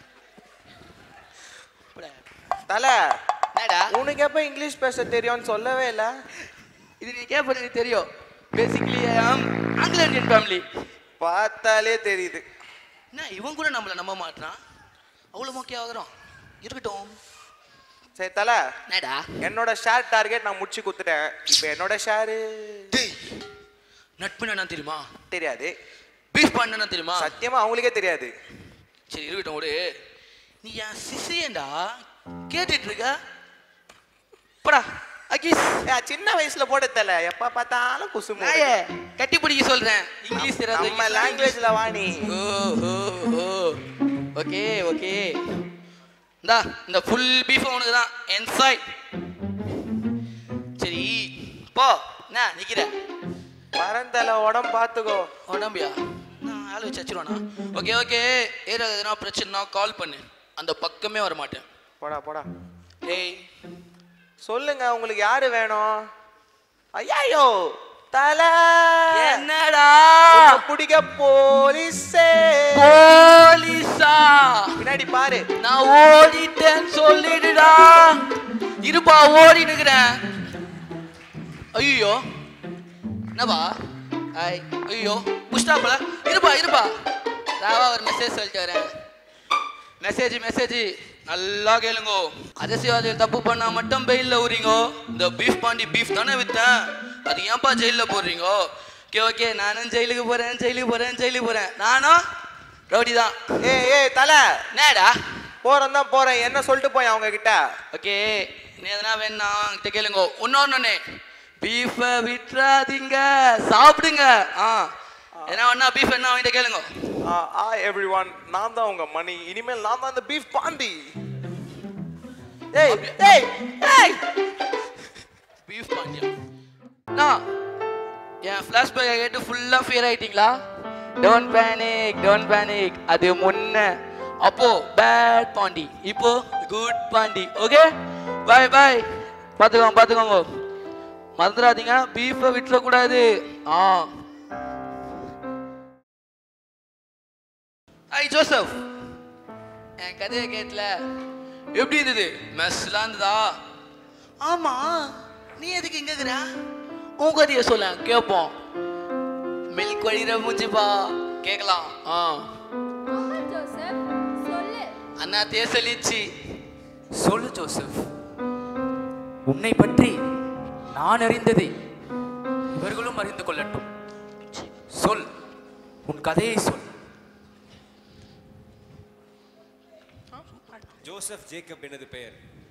தலை என்னடா உனக்கு எப்ப இங்கிலீஷ் பேச தெரியும்னு சொல்லவே இல்ல இது நீ கேட்பது எனக்கு தெரியும் பேசிக்கலி ஆங்கில இந்தியன் ஃபேமிலி பார்த்தாலே தெரியுது என்ன இவன் கூட நம்மளை நம்ப மாட்டான் அவ்வளோ மொக்கையா ஆகுறோம் இருக்கட்டும் சரி தல என்னடா என்னோட ஷேர் டார்கெட் நான் முடிச்சு கொடுத்துட்டேன் இப்போ என்னோட ஷேரு நட்புனா என்ன தெரியுமா தெரியாது பீஃப் பண்ணனா தெரியுமா சத்தியமா அவங்களுக்கே தெரியாது சரி இருக்கட்டும் விடு நீ என் சிசியன்டா கேட்டுட்டு இருக்க போடா அகிஸ் ஏய், சின்ன வயசுல போட தெரியல எப்ப பார்த்தாலும் குசுமு நாயே கட்டி பிடிக்க சொல்றேன் இங்கிலீஷ் தெரியாது நம்ம லாங்குவேஜ்ல வாணி ஓ ஓ ஓ ஓகே ஓகே இந்தா இந்த ஃபுல் பீஃப் உனக்கு தான் என்சாய் சரி போ என்ன நிக்கிற பரந்தல உடம்பு பார்த்துக்கோ உடம்பியா நான் ஆள் வச்சு வச்சிருவானா ஓகே ஓகே ஏதாவது எதனா பிரச்சனைனா கால் பண்ணு அந்த பக்கமே வர மாட்டேன் போடா போடா ஏய் சொல்லுங்க உங்களுக்கு யாரு வேணும் ஐயோ தல என்னடா உன்னை பிடிக்க போலீஸே போலீஸா பின்னாடி பாரு நான் ஓடிட்டேன்னு சொல்லிடுடா இருப்பா ஓடி நிக்கிறேன் ஐயோ என்னப்பா ஐ ஐயோ புஷ்டாப்பல இருப்பா இருப்பா ராவா ஒரு மெசேஜ் சொல்லிட்டு வரேன் மெசேஜ் மெசேஜ் நல்லா கேளுங்கோ அரசியல்வாதிகள் தப்பு பண்ணா மட்டும் பெயில்ல ஊறீங்கோ இந்த பீஃப் பாண்டி பீஃப் தானே வித்தேன் அது ஏன்பா ஜெயில போடுறீங்கோ ஓகே ஓகே நானும் ஜெயிலுக்கு போறேன் ஜெயிலுக்கு போறேன் ஜெயிலுக்கு போறேன் நானும் ரவுடி தான் ஏய் ஏய் தல என்னடா போறேன் தான் போறேன் என்ன சொல்லிட்டு போய் அவங்க கிட்ட ஓகே நீ எதனா வேணா கிட்ட கேளுங்க இன்னொன்னு பீஃபை விட்டுறாதீங்க சாப்பிடுங்க ஆ என்ன வேணா பீஃப் என்ன அவங்ககிட்ட கேளுங்க ஆ எவ்ரி ஒன் நான் தான் உங்க மணி இனிமேல் நான் தான் அந்த பீஃப் பாண்டி ஏய் ஏய் ஏய் பீஃப் பாண்டியா நான் என் ஃப்ளாஷ்பேக்கை கேட்டு ஃபுல்லாக ஃபியர் ஆயிட்டீங்களா டோன்ட் பேனிக் டோன்ட் பேனிக் அது முன்ன அப்போ பேட் பாண்டி இப்போ good Pandi okay bye bye பார்த்துக்கோங்க பார்த்துக்கோங்க மறந்துடாதீங்க பீஃபை விட்டுறக்கூடாது ஆ ஐ ஜோசப் என் கதையை கேட்டல எப்படி இருந்தது மெஸ்லாம் இருந்ததா ஆமா நீ எதுக்கு இங்க இருக்கிற உன் கதைய சொல்ல கேட்போம் மில்க் வழிகிற மூஞ்சிப்பா கேட்கலாம் ஆ ஆமா ஜோசப் சொல்லு அண்ணாத்தையே சொல்லிச்சு சொல்லு ஜோசப் உன்னை பற்றி நான் அறிந்ததை இவர்களும் அறிந்து கொள்ளட்டும் சொல் உன் கதையை சொல் ஜோசப் ஜேக்கப் எனது பெயர்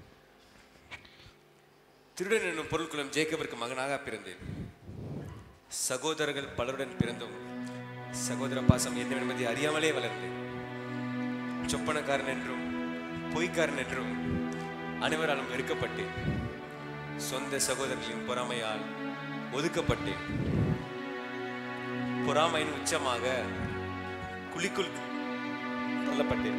திருடன் என்னும் பொருட்களும் ஜேக்கபிற்கு மகனாக பிறந்தேன் சகோதரர்கள் பலருடன் பிறந்தும் சகோதர பாசம் என்ன என்பதை அறியாமலே வளர்ந்தேன் சொப்பனக்காரன் என்றும் பொய்க்காரன் என்றும் அனைவராலும் வெறுக்கப்பட்டேன் சொந்த சகோதரர்களின் பொறாமையால் ஒதுக்கப்பட்டேன் பொறாமையின் உச்சமாக குழிக்குள் தள்ளப்பட்டேன்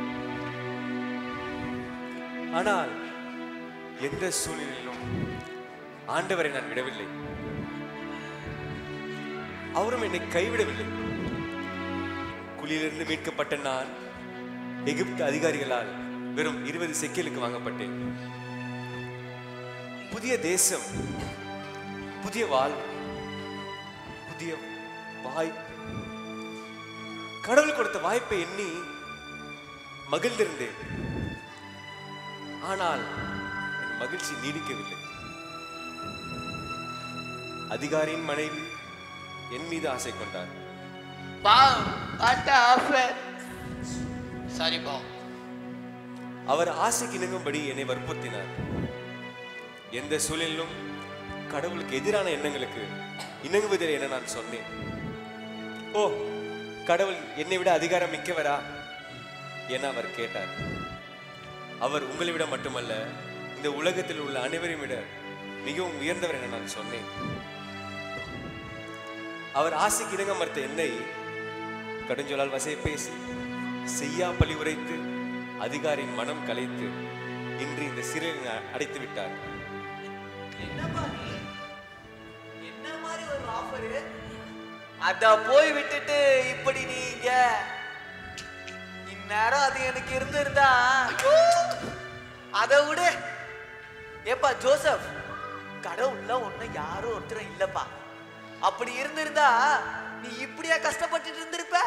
ஆனால் எந்த சூழ்நிலையிலும் ஆண்டவரை நான் விடவில்லை அவரும் என்னை கைவிடவில்லை குழியிலிருந்து மீட்கப்பட்ட நான் எகிப்து அதிகாரிகளால் வெறும் இருபது செக்கிலுக்கு வாங்கப்பட்டேன் புதிய தேசம் புதிய வாழ் புதிய வாய்ப்பு கடவுள் கொடுத்த வாய்ப்பை எண்ணி மகிழ்ந்திருந்தேன் ஆனால் என் மகிழ்ச்சி நீடிக்கவில்லை அதிகாரியின் மனைவி என் மீது ஆசை கொண்டார் பா அட்ட ஆஃபர் சாரி பா அவர் ஆசைக்கு இணங்கும்படி என்னை வற்புறுத்தினார் எந்த சூழலிலும் கடவுளுக்கு எதிரான எண்ணங்களுக்கு இணங்குவதில்லை என நான் சொன்னேன் ஓ கடவுள் என்னை விட அதிகாரம் மிக்கவரா என அவர் கேட்டார் அவர் உங்களை விட மட்டுமல்ல இந்த உலகத்தில் உள்ள அனைவரையும் விட மிகவும் உயர்ந்தவர் என நான் சொன்னேன் அவர் ஆசைக்கு இணங்க மறுத்த என்னை கடுஞ்சொலால் வசை பேசி செய்யா பழி உரைத்து அதிகாரியின் மனம் கலைத்து இன்று இந்த சிறையில் அ- அடைத்து விட்டார் என்ன மாதிரி ஒரு ஆஃபர் அத போய் விட்டுட்டு இப்படி நீங்க இந்நேரம் அது எனக்கு இருந்திருந்தா அதை விடு ஏப்பா ஜோசப் கடவுள்ல ஒண்ணு யாரும் ஒருத்தரும் இல்லப்பா அப்படி இருந்திருந்தா நீ இப்படியா கஷ்டப்பட்டுட்டு இருந்திருப்ப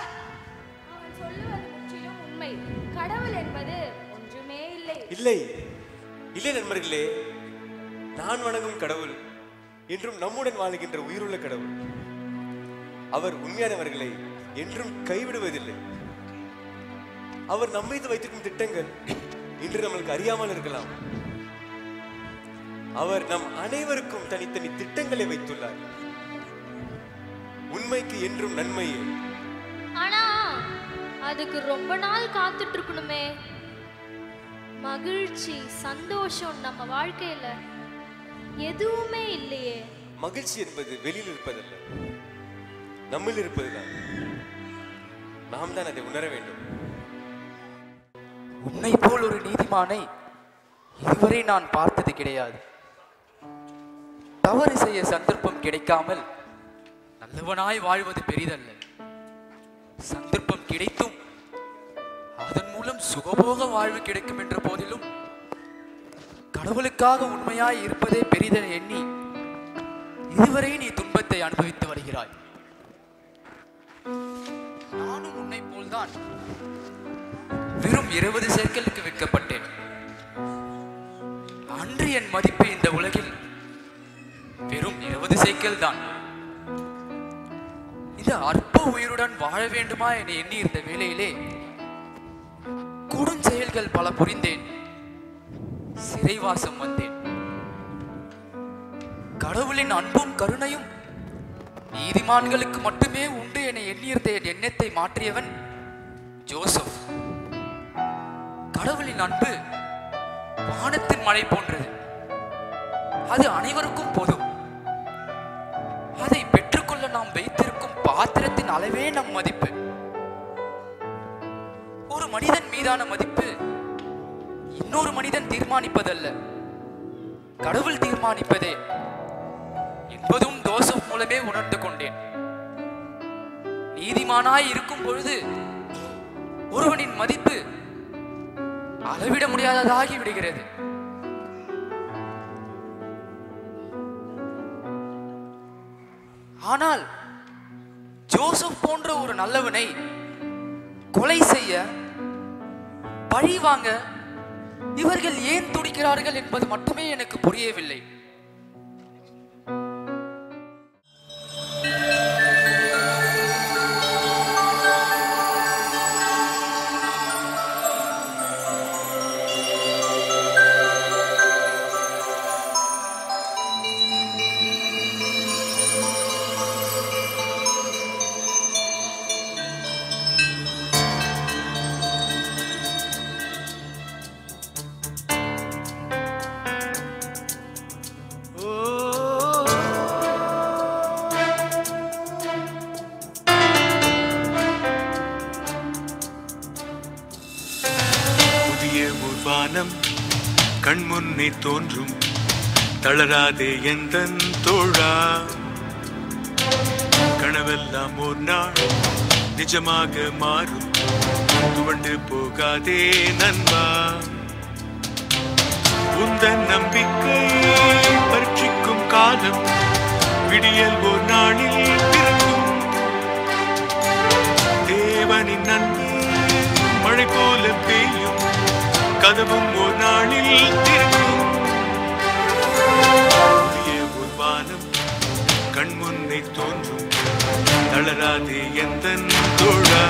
அவன் சொல்லுவது முற்றிலும் உண்மை கடவுள் என்பது ஒன்றுமே இல்லை இல்லை இல்லை நண்பர்களே நான் வணங்கும் கடவுள் என்றும் நம்முடன் வாழுகின்ற உயிருள்ள கடவுள் அவர் உண்மையானவர்களை என்றும் கைவிடுவதில்லை அவர் நம்ம மீது வைத்திருக்கும் திட்டங்கள் இன்று நம்மளுக்கு அறியாமல் இருக்கலாம் அவர் நம் அனைவருக்கும் தனித்தனி திட்டங்களை வைத்துள்ளார் உண்மைக்கு என்றும் நன்மையே ஆனா அதுக்கு ரொம்ப நாள் காத்துட்டு இருக்கணுமே மகிழ்ச்சி சந்தோஷம் நம்ம வாழ்க்கையில எதுவுமே இல்லையே மகிழ்ச்சி என்பது வெளியில் இருப்பதல்ல நம்மில் இருப்பதுதான் நாம் தான் அதை உணர வேண்டும் உன்னை போல் ஒரு நீதிமானை இதுவரை நான் பார்த்தது கிடையாது தவறு செய்ய சந்தர்ப்பம் கிடைக்காமல் நல்லவனாய் வாழ்வது பெரிதல்ல சந்தர்ப்பம் கிடைத்தும் அதன் மூலம் சுகபோக வாழ்வு கிடைக்கும் என்ற போதிலும் கடவுளுக்காக உண்மையாய் இருப்பதே பெரிதென எண்ணி இதுவரை நீ துன்பத்தை அனுபவித்து வருகிறாய் நானும் உன்னை போல்தான் வெறும் இருபது சேர்க்கலுக்கு விற்கப்பட்டேன் அன்று என் மதிப்பு இந்த உலகில் வெறும் இருபது சைக்கிள் தான் இந்த அற்ப உயிருடன் வாழ வேண்டுமா என எண்ணி இருந்த வேளையிலே கொடும் செயல்கள் பல புரிந்தேன் சிறைவாசம் வந்தேன் கடவுளின் அன்பும் கருணையும் நீதிமான்களுக்கு மட்டுமே உண்டு என எண்ணியிருந்த என் எண்ணத்தை மாற்றியவன் ஜோசப் கடவுளின் அன்பு வானத்தின் மழை போன்றது அது அனைவருக்கும் பொது அதை பெற்றுக்கொள்ள நாம் வைத்திருக்கும் பாத்திரத்தின் அளவே நம் மதிப்பு ஒரு மனிதன் மீதான மதிப்பு இன்னொரு மனிதன் தீர்மானிப்பதல்ல கடவுள் தீர்மானிப்பதே என்பதும் தோசப் மூலமே உணர்ந்து கொண்டேன் நீதிமானாய் இருக்கும் பொழுது ஒருவனின் மதிப்பு அளவிட முடியாததாகி விடுகிறது ஆனால் ஜோசப் போன்ற ஒரு நல்லவனை கொலை செய்ய பழி வாங்க இவர்கள் ஏன் துடிக்கிறார்கள் என்பது மட்டுமே எனக்கு புரியவில்லை புதிய ஒரு வானம் கண்முன்னே தோன்றும் தளராதே எந்தன் தோழா கனவெல்லாம் ஒரு நாள் நிஜமாக மாறும் துவண்டு போகாதே நண்பா உந்தன் நம்பிக்கை பரீட்சிக்கும் காலம் விடியல் ஒரு நாளில் பிறக்கும் தேவனின் நன்மை மழை போல பெய்யும் கதவும் ஒரு நாளில் திறக்கும் புதிய ஒரு வானம் கண்முன்னே தோன்றும் தளராதே எந்த தோழா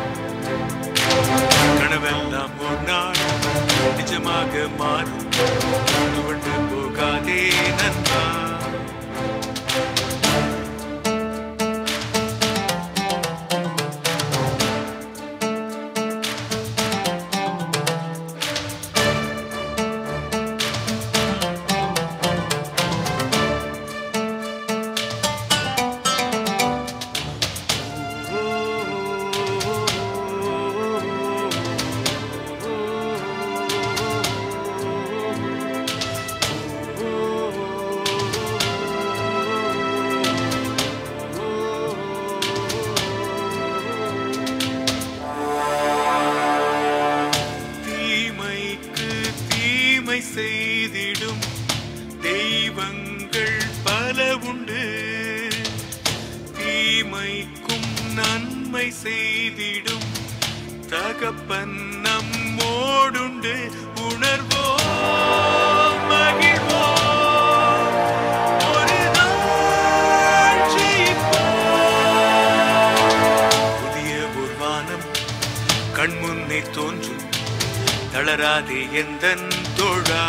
கனவெல்லாம் ஒரு நாள் நிஜமாக மாறும் துவண்டு போகாதே நண்பா தீமைக்கு தீமை செய்திடும் தெய்வங்கள் பல உண்டு தீமைக்கும் நன்மை செய்திடும் தகப்பன் நம்மோடுண்டு உணர்வோ தளராதே எந்தன் தோழா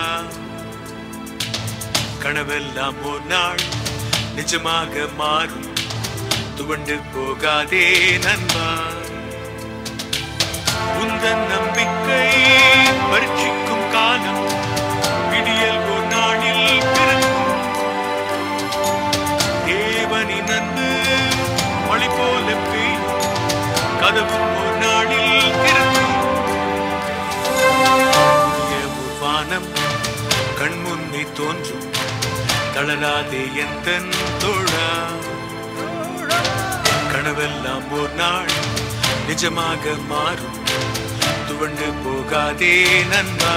கனவெல்லாம் ஒரு நாள் நிஜமாக மாறும் துவண்டு போகாதே நண்பா உந்தன் நம்பிக்கை பரீட்சிக்கும் காலம் விடியல் ஒரு நாளில் பிறக்கும் தேவனின் அன்பு மழை போல பெய்யும் கதவும் ஒரு நாளில் திறக்கும் புதிய ஒரு வானம் கண் முன்னே தோன்றும் தளராதே எந்தன் தோழா கனவெல்லாம் ஒரு நாள் நிஜமாக மாறும் துவண்டு போகாதே நண்பா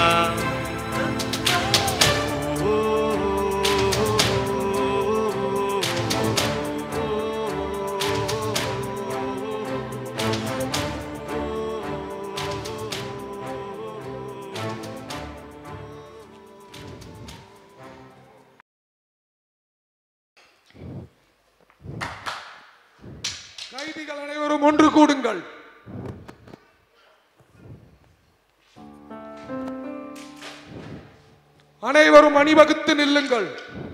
கைதிகள் அனைவரும் ஒன்று கூடுங்கள் அனைவரும் அணிவகுத்து நில்லுங்கள்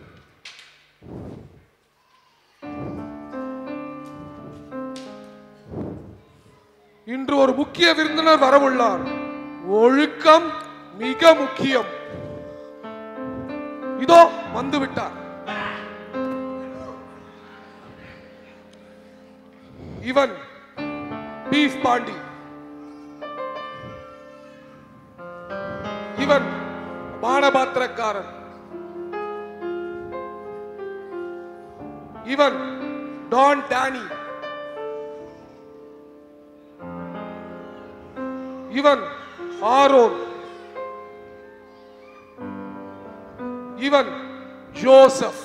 இன்று ஒரு முக்கிய விருந்தினர் வரவுள்ளார் ஒழுக்கம் மிக முக்கியம் இதோ வந்து விட்டார் இவன் பீஃப் பாண்டி இவன் பானபாத்திரக்காரன் இவன் டான் டேனி இவன் ஆரோன் இவன் ஜோசப்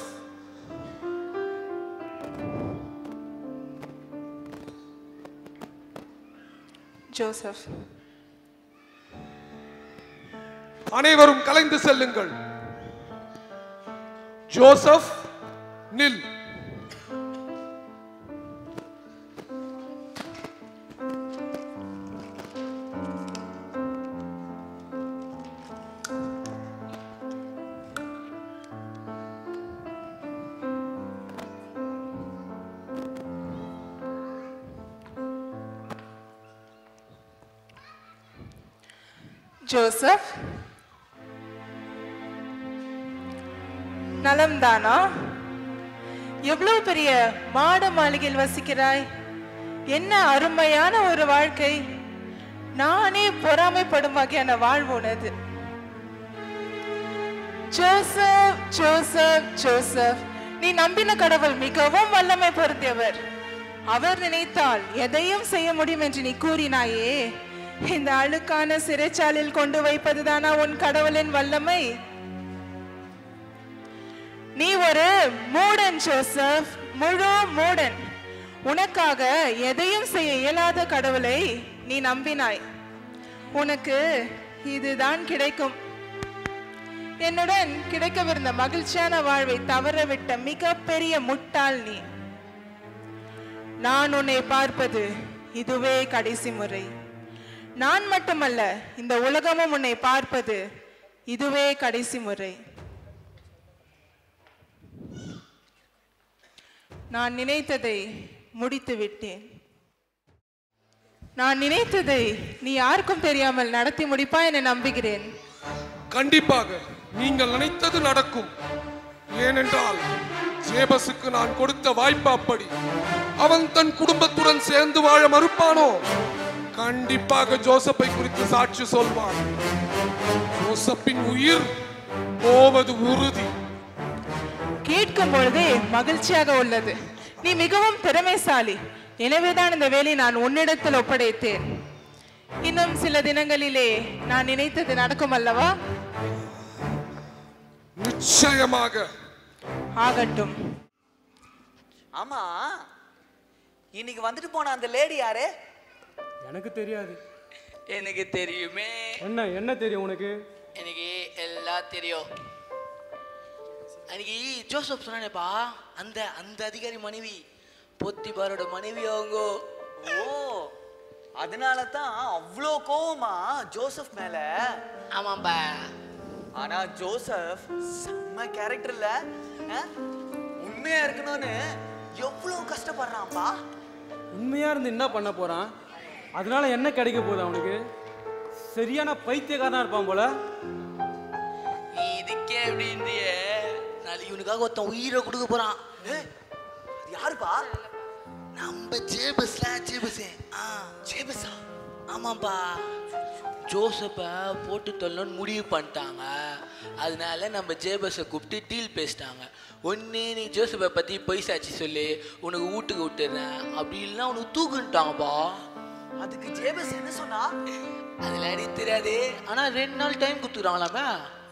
ஜோசப் அனைவரும் கலைந்து செல்லுங்கள் ஜோசப் நில் ஜோசப் நலம்தானா எவ்வளவு பெரிய மாட மாளிகையில் வசிக்கிறாய் என்ன அருமையான ஒரு வாழ்க்கை நானே பொறாமைப்படும் வகையான வாழ்வு உனது ஜோசப் ஜோசப் ஜோசப் நீ நம்பின கடவுள் மிகவும் வல்லமை பொருந்தியவர் அவர் நினைத்தால் எதையும் செய்ய முடியும் என்று நீ கூறினாயே இந்த அழுக்கான சிறைச்சாலையில் கொண்டு வைப்பதுதானா உன் கடவுளின் வல்லமை நீ ஒரு மூடன் ஜோசப் முழு மூடன் உனக்காக எதையும் செய்ய இயலாத கடவுளை நீ நம்பினாய் உனக்கு இதுதான் கிடைக்கும் என்னுடன் கிடைக்கவிருந்த மகிழ்ச்சியான வாழ்வை தவறவிட்ட மிகப்பெரிய முட்டாள் நீ நான் உன்னை பார்ப்பது இதுவே கடைசி முறை நான் மட்டுமல்ல இந்த உலகமும் உன்னை பார்ப்பது இதுவே கடைசி முறை நான் நினைத்ததை முடித்து விட்டேன் நான் நினைத்ததை நீ யாருக்கும் தெரியாமல் நடத்தி முடிப்பாய் என நம்புகிறேன் கண்டிப்பாக நீங்கள் நினைத்தது நடக்கும் ஏனென்றால் ஜேபஸுக்கு நான் கொடுத்த வாய்ப்பு அப்படி அவன் தன் குடும்பத்துடன் சேர்ந்து வாழ மறுப்பானோ கண்டிப்பாக ஜோசப்பை குறித்து சாட்சி சொல்வான் ஜோசப்பின் உயிர் போவது உறுதி கேட்கும் பொழுதே மகிழ்ச்சியாக உள்ளது நீ மிகவும் திறமைசாலி எனவேதான் இந்த வேலையை நான் உன்னிடத்தில் ஒப்படைத்தேன் இன்னும் சில தினங்களிலே நான் நினைத்தது நடக்கும் அல்லவா நிச்சயமாக ஆகட்டும் ஆமா இன்னைக்கு வந்துட்டு போன அந்த லேடி யாரு எனக்கு தெரியாது எனக்கு தெரியுமே என்ன என்ன தெரியும் உனக்கு எனக்கு எல்லாம் தெரியும் அன்னைக்கு ஜோசப் சொன்னானேப்பா அந்த அந்த அதிகாரி மனைவி பொத்திபாரோட மனைவி அவங்க ஓ அதனால தான் அவ்வளோ கோவமா ஜோசப் மேல ஆமாம்பா ஆனா ஜோசப் செம்ம கேரக்டர் இல்ல அஹ்? உண்மையா இருக்கணும்னு எவ்வளவு கஷ்டப்படுறான்ப்பா உண்மையா இருந்து என்ன பண்ண போறான் அதனால என்ன கிடைக்க போகுது அவனுக்கு சரியான பைத்தியக்காரனா இருப்பான் போல நீ இதுக்கே எப்படின்றியே நாளைக்கு இவனுக்காக ஒருத்தன் உயிரை கொடுக்க போறான் அது யாருப்பா நம்ம ஜேபஸ்ல ஜேபஸ் ஆ ஜேபஸா ஆமாப்பா ஜோசப்பை போட்டு தள்ளணும்னு முடிவு பண்ணிட்டாங்க அதனால நம்ம ஜேபஸை கூப்பிட்டு டீல் பேசிட்டாங்க ஒன்று நீ ஜோசப்பை பற்றி பொய் சாட்சி சொல்லி உனக்கு வீட்டுக்கு விட்டுறேன் அப்படி இல்லைன்னா உனக்கு தூக்குன்ட்டாங்கப்பா அதுக்கு ஜேபஸ் என்ன சொன்னா அதில் எனக்கு தெரியாது ஆனால் ரெண்டு நாள் டைம் கொடுத்துக்குறாங்களாமே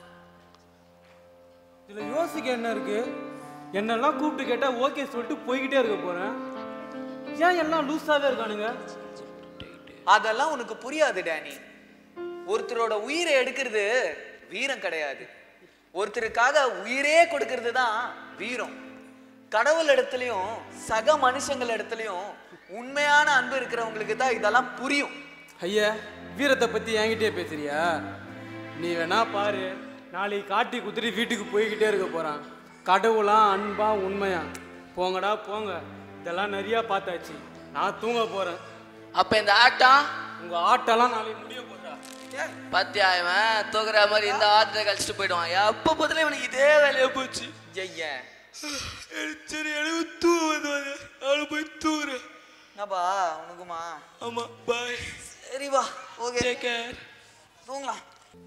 இதுல யோசிக்க என்ன இருக்கு என்னெல்லாம் கூப்பிட்டு கேட்டா ஓகே சொல்லிட்டு போய்கிட்டே இருக்க போறேன் ஏன் எல்லாம் லூஸாவே இருக்கானுங்க அதெல்லாம் உனக்கு புரியாது டேனி ஒருத்தரோட உயிரை எடுக்கிறது வீரம் கிடையாது ஒருத்தருக்காக உயிரே கொடுக்கிறது தான் வீரம் கடவுள் இடத்துலயும் சக மனுஷங்கள் இடத்துலயும் உண்மையான அன்பு இருக்கிறவங்களுக்கு தான் இதெல்லாம் புரியும் ஐயா வீரத்தை பத்தி என்கிட்டயே பேசுறியா நீ வேணா பாரு நாளைக்கு காட்டி குத்துட்டு வீட்டுக்கு போய்கிட்டே இருக்க போறான் கடவுளா அன்பா உண்மையா போங்கடா போங்க இதெல்லாம் நிறைய பார்த்தாச்சு நான் தூங்க போறேன் அப்போ இந்த ஆட்டம் உங்க ஆட்டெல்லாம் நாளைக்கு முடிய போறா பத்தியா இவன் தூக்குற மாதிரி இந்த ஆட்டத்தை கழிச்சிட்டு போயிடுவான் எப்போ பார்த்தாலும் இவனுக்கு இதே வேலையா போச்சு ஐயா சரி எனக்கு தூங்குது அவளை போய் தூங்குறேன் என்னப்பா உனக்குமா ஆமா பாய் சரி வா ஓகே டேக் கேர் தூங்கலாம்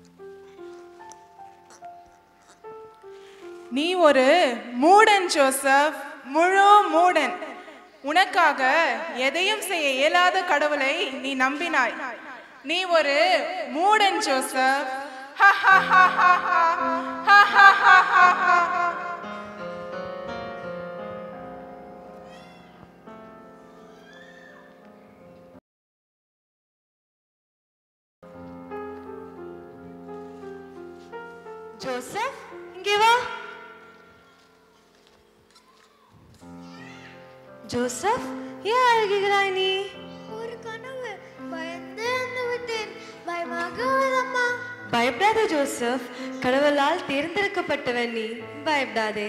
நீ ஒரு மூடன் ஜோசப் முழு மூடன் உனக்காக எதையும் செய்ய இயலாத கடவுளை நீ நம்பினாய் நீ ஒரு மூடன் ஜோசப் ஹா, ஹா, ஹா, ஹா, ஹா. ஹா, ஹா, ஹா, ஹா, ஹா, ஹா. ஜோசப் இங்கே வா ஜோசப் ஏன் அழுகிறாய் நீ ஒரு கனவு பயந்து இறந்து விட்டேன் பயமாக உள்ளதம்மா பயப்படாத ஜோசப் கடவுளால் தேர்ந்தெடுக்கப்பட்டவன் நீ பயப்படாதே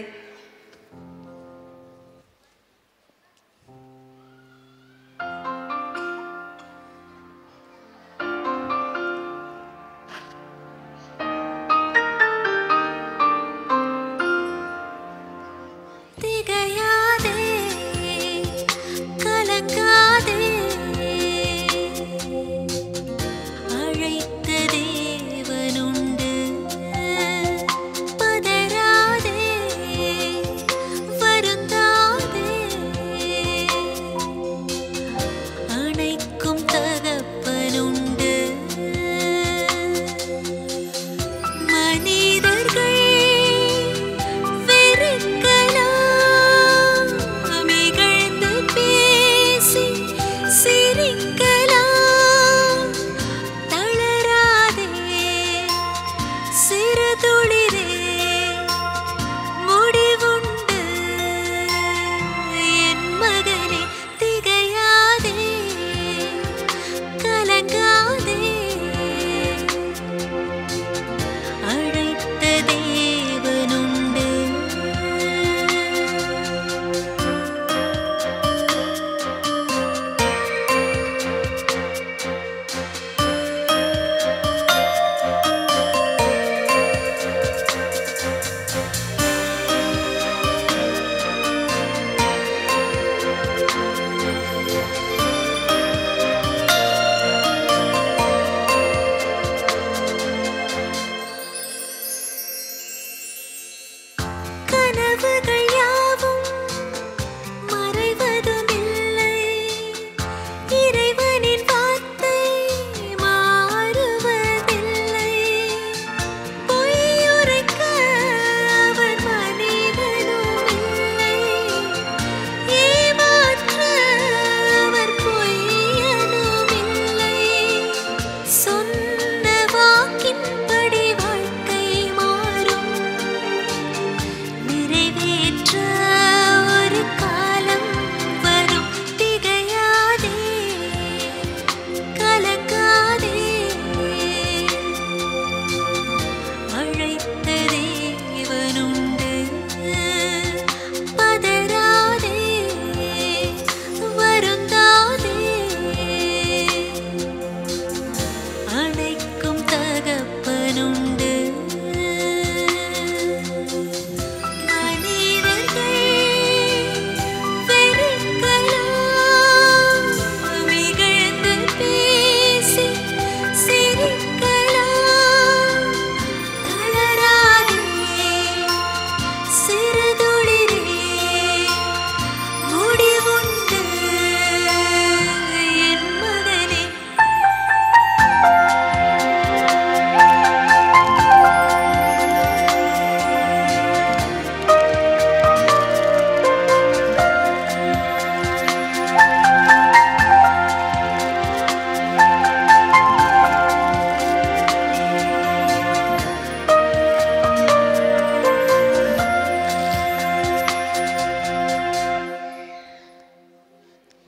திகையாதே கலங்காதே அழைத்த தேவனுண்டு பதறாதே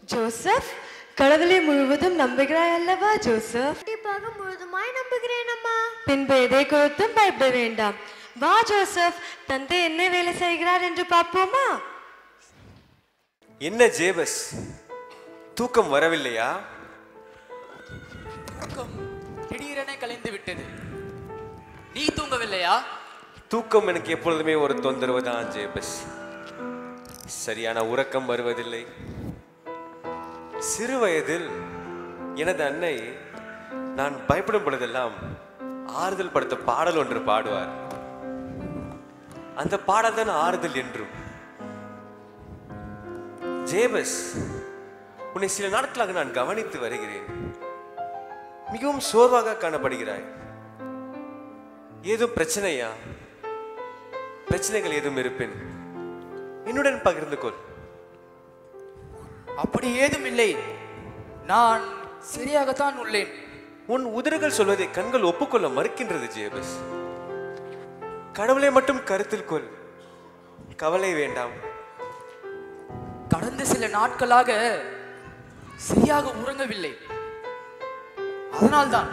ஜோசப் கடவுளை முழுவதும் நம்புகிறாய் அல்லவா ஜோசப் கண்டிப்பாக முழுதுமாய் நம்புகிறேன் அம்மா பின்பு எதை குறித்தும் பயப்பட வேண்டாம் வா ஜோசப் தந்தை என்ன வேலை செய்கிறார் என்று பார்ப்போமா என்ன ஜேபஸ் தூக்கம் வரவில்லையா தூக்கம் திடீரென கலைந்து விட்டது நீ தூங்கவில்லையா தூக்கம் எனக்கு எப்பொழுதுமே ஒரு தொந்தரவு தான் ஜேபஸ் சரியான உறக்கம் வருவதில்லை சிறு வயதில் எனது அன்னை நான் பயப்படும் பொழுதெல்லாம் ஆறுதல் படுத்த பாடல் ஒன்று பாடுவார் அந்த பாடல் தான் ஆறுதல் என்றும் ஜேபஸ் உன்னை சில நாட்களாக நான் கவனித்து வருகிறேன் மிகவும் சோர்வாக காணப்படுகிறாய் ஏதும் பிரச்சனையா பிரச்சனைகள் ஏதும் இருப்பின் என்னுடன் பகிர்ந்து கொள் அப்படி ஏதும் இல்லை நான் சரியாகத்தான் உள்ளேன் உன் உதடுகள் சொல்வதை கண்கள் ஒப்புக்கொள்ள மறுக்கின்றது ஜேபஸ் கடவுளை மட்டும் கருத்தில் கொள் கவலை வேண்டாம் கடந்த சில நாட்களாக சரியாக உறங்கவில்லை அதனால்தான்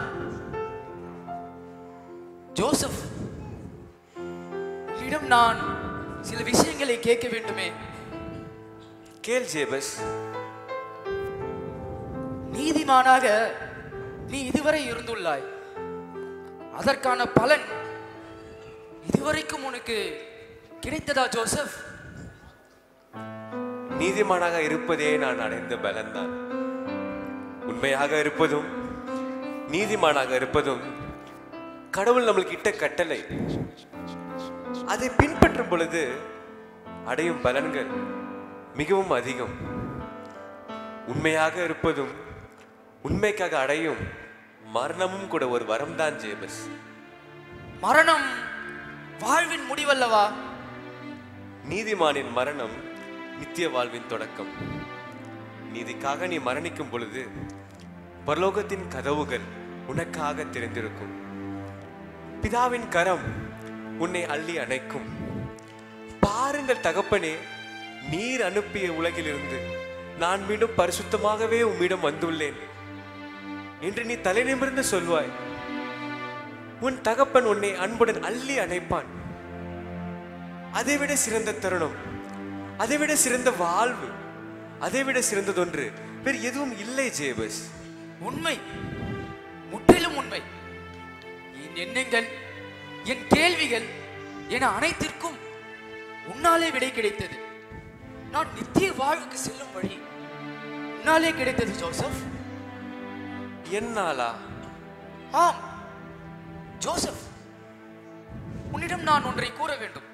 ஜோசப் உன்னிடம் நான் சில விஷயங்களை கேட்க வேண்டுமே கேள் ஜேபஸ் நீதிமானாக நீ இதுவரை இருந்துள்ளாய் அதற்கான பலன் இதுவரைக்கும் உனக்கு கிடைத்ததா ஜோசப் நீதிமானாக இருப்பதே நான் அடைந்த பலன்தான் உண்மையாக இருப்பதும் நீதிமானாக இருப்பதும் கடவுள் நம்மளுக்கு இட்ட கட்டளை அதை பின்பற்றும் பொழுது அடையும் பலன்கள் மிகவும் அதிகம் உண்மையாக இருப்பதும் உண்மைக்காக அடையும் மரணமும் கூட ஒரு வரம்தான் ஜேபஸ் மரணம் வாழ்வின் முடிவல்லவா நீதிமானின் மரணம் நித்திய வாழ்வின் தொடக்கம் நீதிக்காக நீ மரணிக்கும் பொழுது பரலோகத்தின் கதவுகள் உனக்காக திறந்திருக்கும் பிதாவின் கரம் உன்னை அள்ளி அணைக்கும் பாருங்கள் தகப்பனே நீர் அனுப்பிய உலகிலிருந்து நான் மீண்டும் பரிசுத்தமாகவே உம்மிடம் வந்துள்ளேன் என்று நீ தலை நிமிர்ந்து சொல்வாய் உன் தகப்பன் உன்னை அன்புடன் அள்ளி அணைப்பான் அதைவிட சிறந்த தருணம் அதைவிட சிறந்த வாழ்வு அதைவிட சிறந்ததொன்று வேறு எதுவும் இல்லை ஜேபஸ் உண்மை முற்றிலும் உண்மை என் எண்ணங்கள் என் கேள்விகள் என அனைத்திற்கும் உன்னாலே விடை கிடைத்தது நான் நித்திய வாழ்வுக்கு செல்லும் வழி உன்னாலே கிடைத்தது ஜோசப் என்னாலா ஆம் ஜோசப் உன்னிடம் நான் ஒன்றை கூற வேண்டும்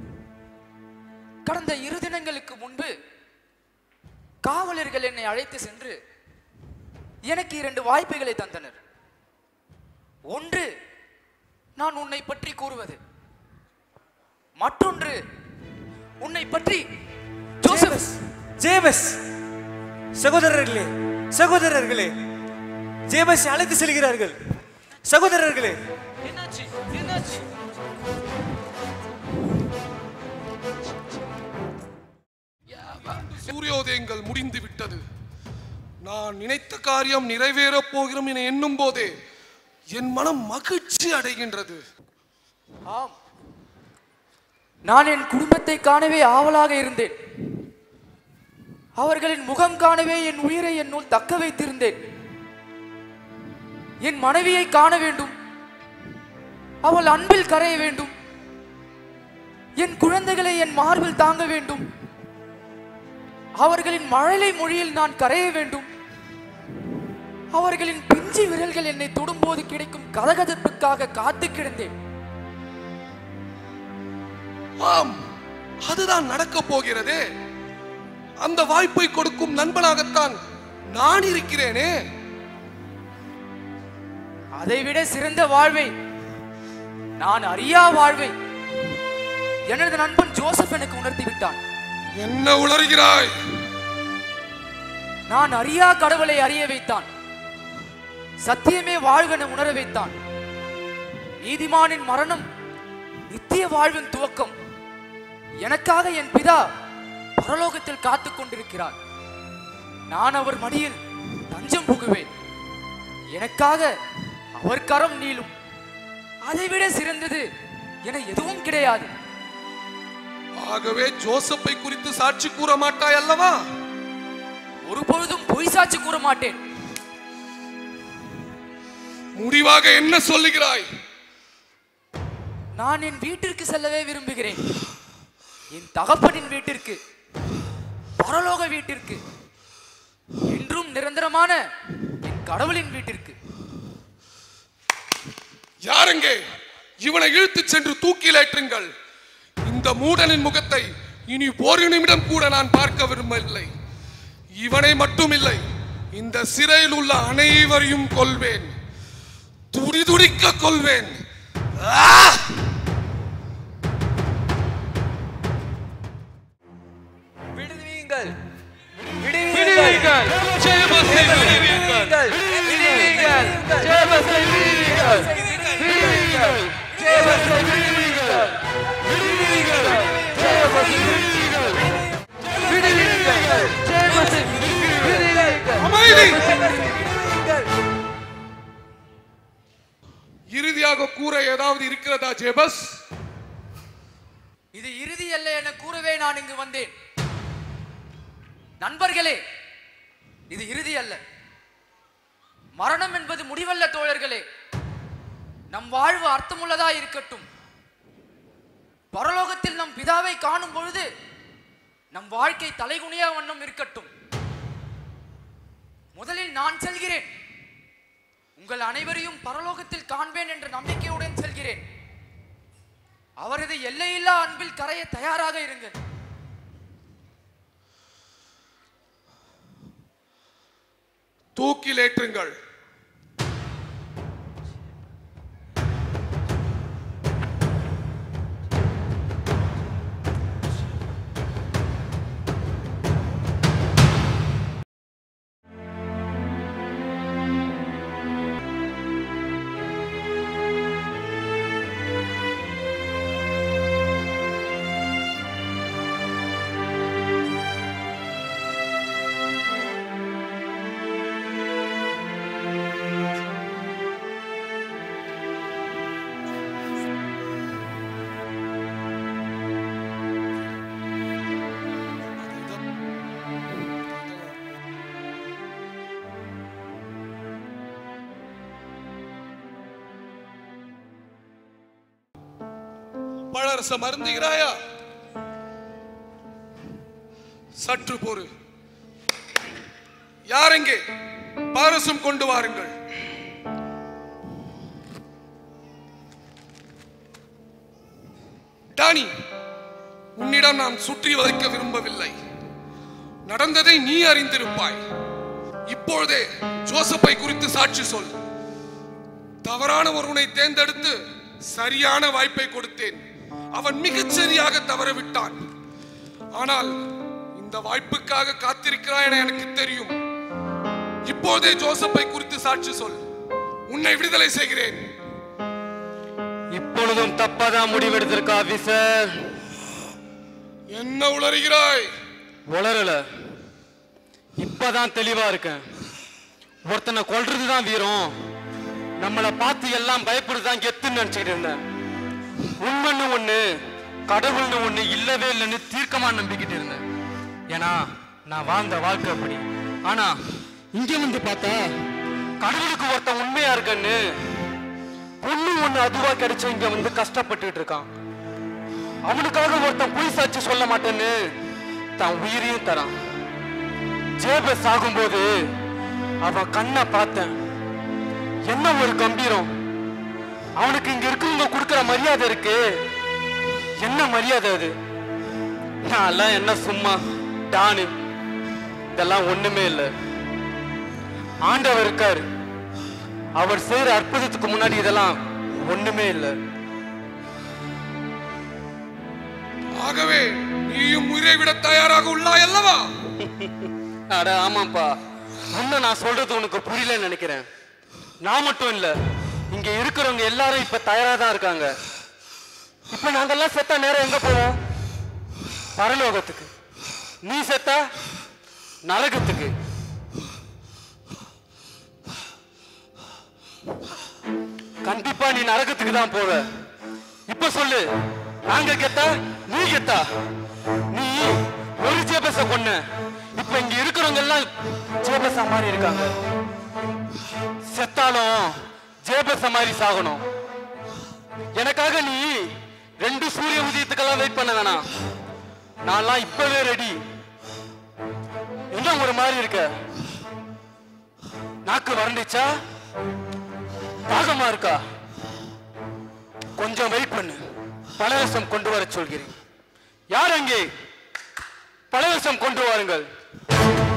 கடந்த இரு தினங்களுக்கு முன்பு காவலர்கள் என்னை அழைத்து சென்று எனக்கு இரண்டு வாய்ப்புகளை தந்தனர் ஒன்று நான் உன்னை பற்றி கூறுவது மற்றொன்று உன்னை பற்றி ஜோசப் ஜேபஸ் சகோதரர்களே சகோதரர்களே ஜேபஸ் அழைத்து செல்கிறார்கள் சகோதரர்களே என்னாச்சு என்னாச்சு சூரியோதயங்கள் முடிந்து விட்டது நான் நினைத்த காரியம் நிறைவேறப் போகிறோம் என எண்ணும் போதே என் மனம் மகிழ்ச்சி அடைகின்றது ஆம் நான் என் குடும்பத்தை காணவே ஆவலாக இருந்தேன் அவர்களின் முகம் காணவே என் உயிரை என்னுள் தக்க வைத்திருந்தேன் என் மனைவியை காண வேண்டும் அவள் அன்பில் கரைய வேண்டும் என் குழந்தைகளை என் மார்பில் தாங்க வேண்டும் அவர்களின் மழலை மொழியில் நான் கரைய வேண்டும் அவர்களின் பிஞ்சு விரல்கள் என்னை தொடும்போது கிடைக்கும் கதகதப்புக்காக காத்து கிடந்தேன் ஆம் அதுதான் நடக்கப் போகிறதே அந்த வாய்ப்பை கொடுக்கும் நண்பனாகத்தான் நான் இருக்கிறேனே அதைவிட சிறந்த வாழ்வை நான் அறியா வாழ்வை எனது நண்பன் ஜோசப் எனக்கு உணர்த்தி விட்டான் என்ன உளறுகிறாய் நான் அறியா கடவுளை அறிய வைத்தான் சத்தியமே வாழ்வென உணர வைத்தான் நீதிமானின் மரணம் நித்திய வாழ்வின் துவக்கம் எனக்காக என் பிதா பரலோகத்தில் காத்துக் கொண்டிருக்கிறார் நான் அவர் மடியில் தஞ்சம் புகுவேன் எனக்காக அவர் கரம் நீளும் அதைவிட சிறந்தது என எதுவும் கிடையாது ஆகவே ஜோசப்பை குறித்து சாட்சி கூற மாட்டாய் அல்லவா ஒருபொழுதும் பொய் சாட்சி கூற மாட்டேன் முடிவாக என்ன சொல்லுகிறாய் நான் என் வீட்டிற்கு செல்லவே விரும்புகிறேன் என் தகப்பனின் வீட்டிற்கு பரலோக வீட்டிற்கு என்றும் நிரந்தரமான என் கடவுளின் வீட்டிற்கு யாரெங்கே இவனை இழுத்துச் சென்று தூக்கிலேற்றுங்கள் இந்த மூடனின் முகத்தை இனி ஒரு நிமிடம் கூட நான் பார்க்க விரும்பவில்லை இவனை மட்டுமில்லை இந்த சிறையில் உள்ள அனைவரையும் கொல்வேன் துடிதுடிக்க கொல்வேன் ஆ! விடுவீங்கள் விடுவீங்கள். ஜெயபஸ்ரீ விடுவீங்கள். விடுவீங்கள். ஜெயபஸ்ரீ விடுவீங்கள். விடுவீங்கள். ஜெயபஸ்ரீ விடுவீங்கள். விடுவீங்கள். ஜெயபஸ்ரீ விடுவீங்கள். விடுவீங்கள். ஜெயபஸ்ரீ விடுவீங்கள். அமைதி! விடுவீங்கள். இறுதியாக கூற ஏதாவது இருக்கிறதா ஜேபஸ் இது இறுதி அல்ல என கூறவே நான் இங்கு வந்தேன் நண்பர்களே இது இறுதி அல்ல மரணம் என்பது முடிவல்ல தோழர்களே நம் வாழ்வு அர்த்தமுள்ளதா இருக்கட்டும் பரலோகத்தில் நம் பிதாவை காணும் பொழுது நம் வாழ்க்கை தலைகுனியா வண்ணம் இருக்கட்டும் முதலில் நான் செல்கிறேன் உங்கள் அனைவரையும் பரலோகத்தில் காண்பேன் என்ற நம்பிக்கையுடன் செல்கிறேன் அவரது எல்லையில்லா அன்பில் கரைய தயாராக இருங்கள் தூக்கிலேற்றுங்கள் பழரசம் அருந்துகிறாயா சற்று பொறு யாரெங்கே பாரசம் கொண்டு வாருங்கள் டானி உன்னிடம் நான் சுற்றி வதைக்க விரும்பவில்லை நடந்ததை நீ அறிந்திருப்பாய் இப்பொழுதே ஜோசப்பை குறித்து சாட்சி சொல் தவறான ஒருவனை தேர்ந்தெடுத்து சரியான வாய்ப்பை கொடுத்தேன் அவன் மிகச் சரியாக தவறவிட்டான் ஆனால் இந்த வாய்ப்புக்காக காத்திருக்கிறாய் என எனக்கு தெரியும் இப்போதே ஜோசப்பை குறித்து சாட்சி சொல் உன்னை விடுதலை செய்கிறேன் இப்பொழுதும் தப்பாதான் முடிவெடுத்திருக்கா ஆபீசர் என்ன உளறுகிறாய் உளரல இப்பதான் தெளிவா இருக்கேன் ஒருத்தனை கொல்றதுதான் வீரம் நம்மளை பார்த்து எல்லாம் பயப்படுதான் கெத்துன்னு நினைச்சுக்கிட்டு இருந்தேன் உண்மைன்னு ஒண்ணு கடவுள்னு ஒண்ணு இல்லவே இல்லைன்னு தீர்க்கமா நம்பிக்கிட்டு இருந்தேன் ஏன்னா நான் வாழ்ந்த வாழ்க்கை அப்படி ஆனா இங்க வந்து பார்த்தா கடவுளுக்கு ஒருத்தன் உண்மையா இருக்கன்னு பொண்ணு ஒண்ணு அதுவா கிடைச்ச இங்க வந்து கஷ்டப்பட்டுட்டு இருக்கான் அவனுக்காக ஒருத்தன் பொய் சாட்சி சொல்ல மாட்டேன்னு தான் உயிரையும் தரான் ஜேபஸ் ஆகும்போது அவன் கண்ணை பார்த்தேன் என்ன ஒரு கம்பீரம் அவனுக்கு இங்க இருக்கவங்க கொடுக்கிற மரியாதை இருக்கு என்ன மரியாதை அது நான் எல்லாம் என்ன சும்மா டானு இதெல்லாம் ஒண்ணுமே இல்லை ஆண்டவர் இருக்காரு அவர் செய்யற அற்புதத்துக்கு முன்னாடி இதெல்லாம் ஒண்ணுமே இல்லை ஆகவே நீயும் உயிரை விட தயாராக உள்ளாய் அல்லவா அட ஆமாப்பா உன்னை நான் சொல்றது உனக்கு புரியலன்னு நினைக்கிறேன் நான் மட்டும் இல்ல இங்க இருக்கிறவங்க எல்லாரும் இப்ப தயாரா தான் இருக்காங்க இப்ப நாங்கெல்லாம் செத்தா நேரம் எங்க போவோம் பரலோகத்துக்கு நீ செத்தா நரகத்துக்கு அப்பா நீ நரகத்துக்கு தான் போற இப்ப சொல்லு நாங்க கெத்தா நீ கெத்தா நீ ஒரு ஜேபஸ கொன்ன இப்ப இங்க இருக்கிறவங்க எல்லாம் ஜேபஸா மாதிரி இருக்காங்க செத்தாலும் ஜேபஸ மாதிரி சாகணும் எனக்காக நீ ரெண்டு சூரிய உதயத்துக்கெல்லாம் வெயிட் பண்ண வேணாம் நான்லாம் இப்பவே ரெடி என்ன ஒரு மாதிரி இருக்க நாக்கு வறண்டுச்சா தாகமா இருக்கா கொஞ்சம் வெயிட் பண்ணு பலவசம் கொண்டு வர சொல்கிறேன் யார் அங்கே பலவசம் கொண்டு வாருங்கள்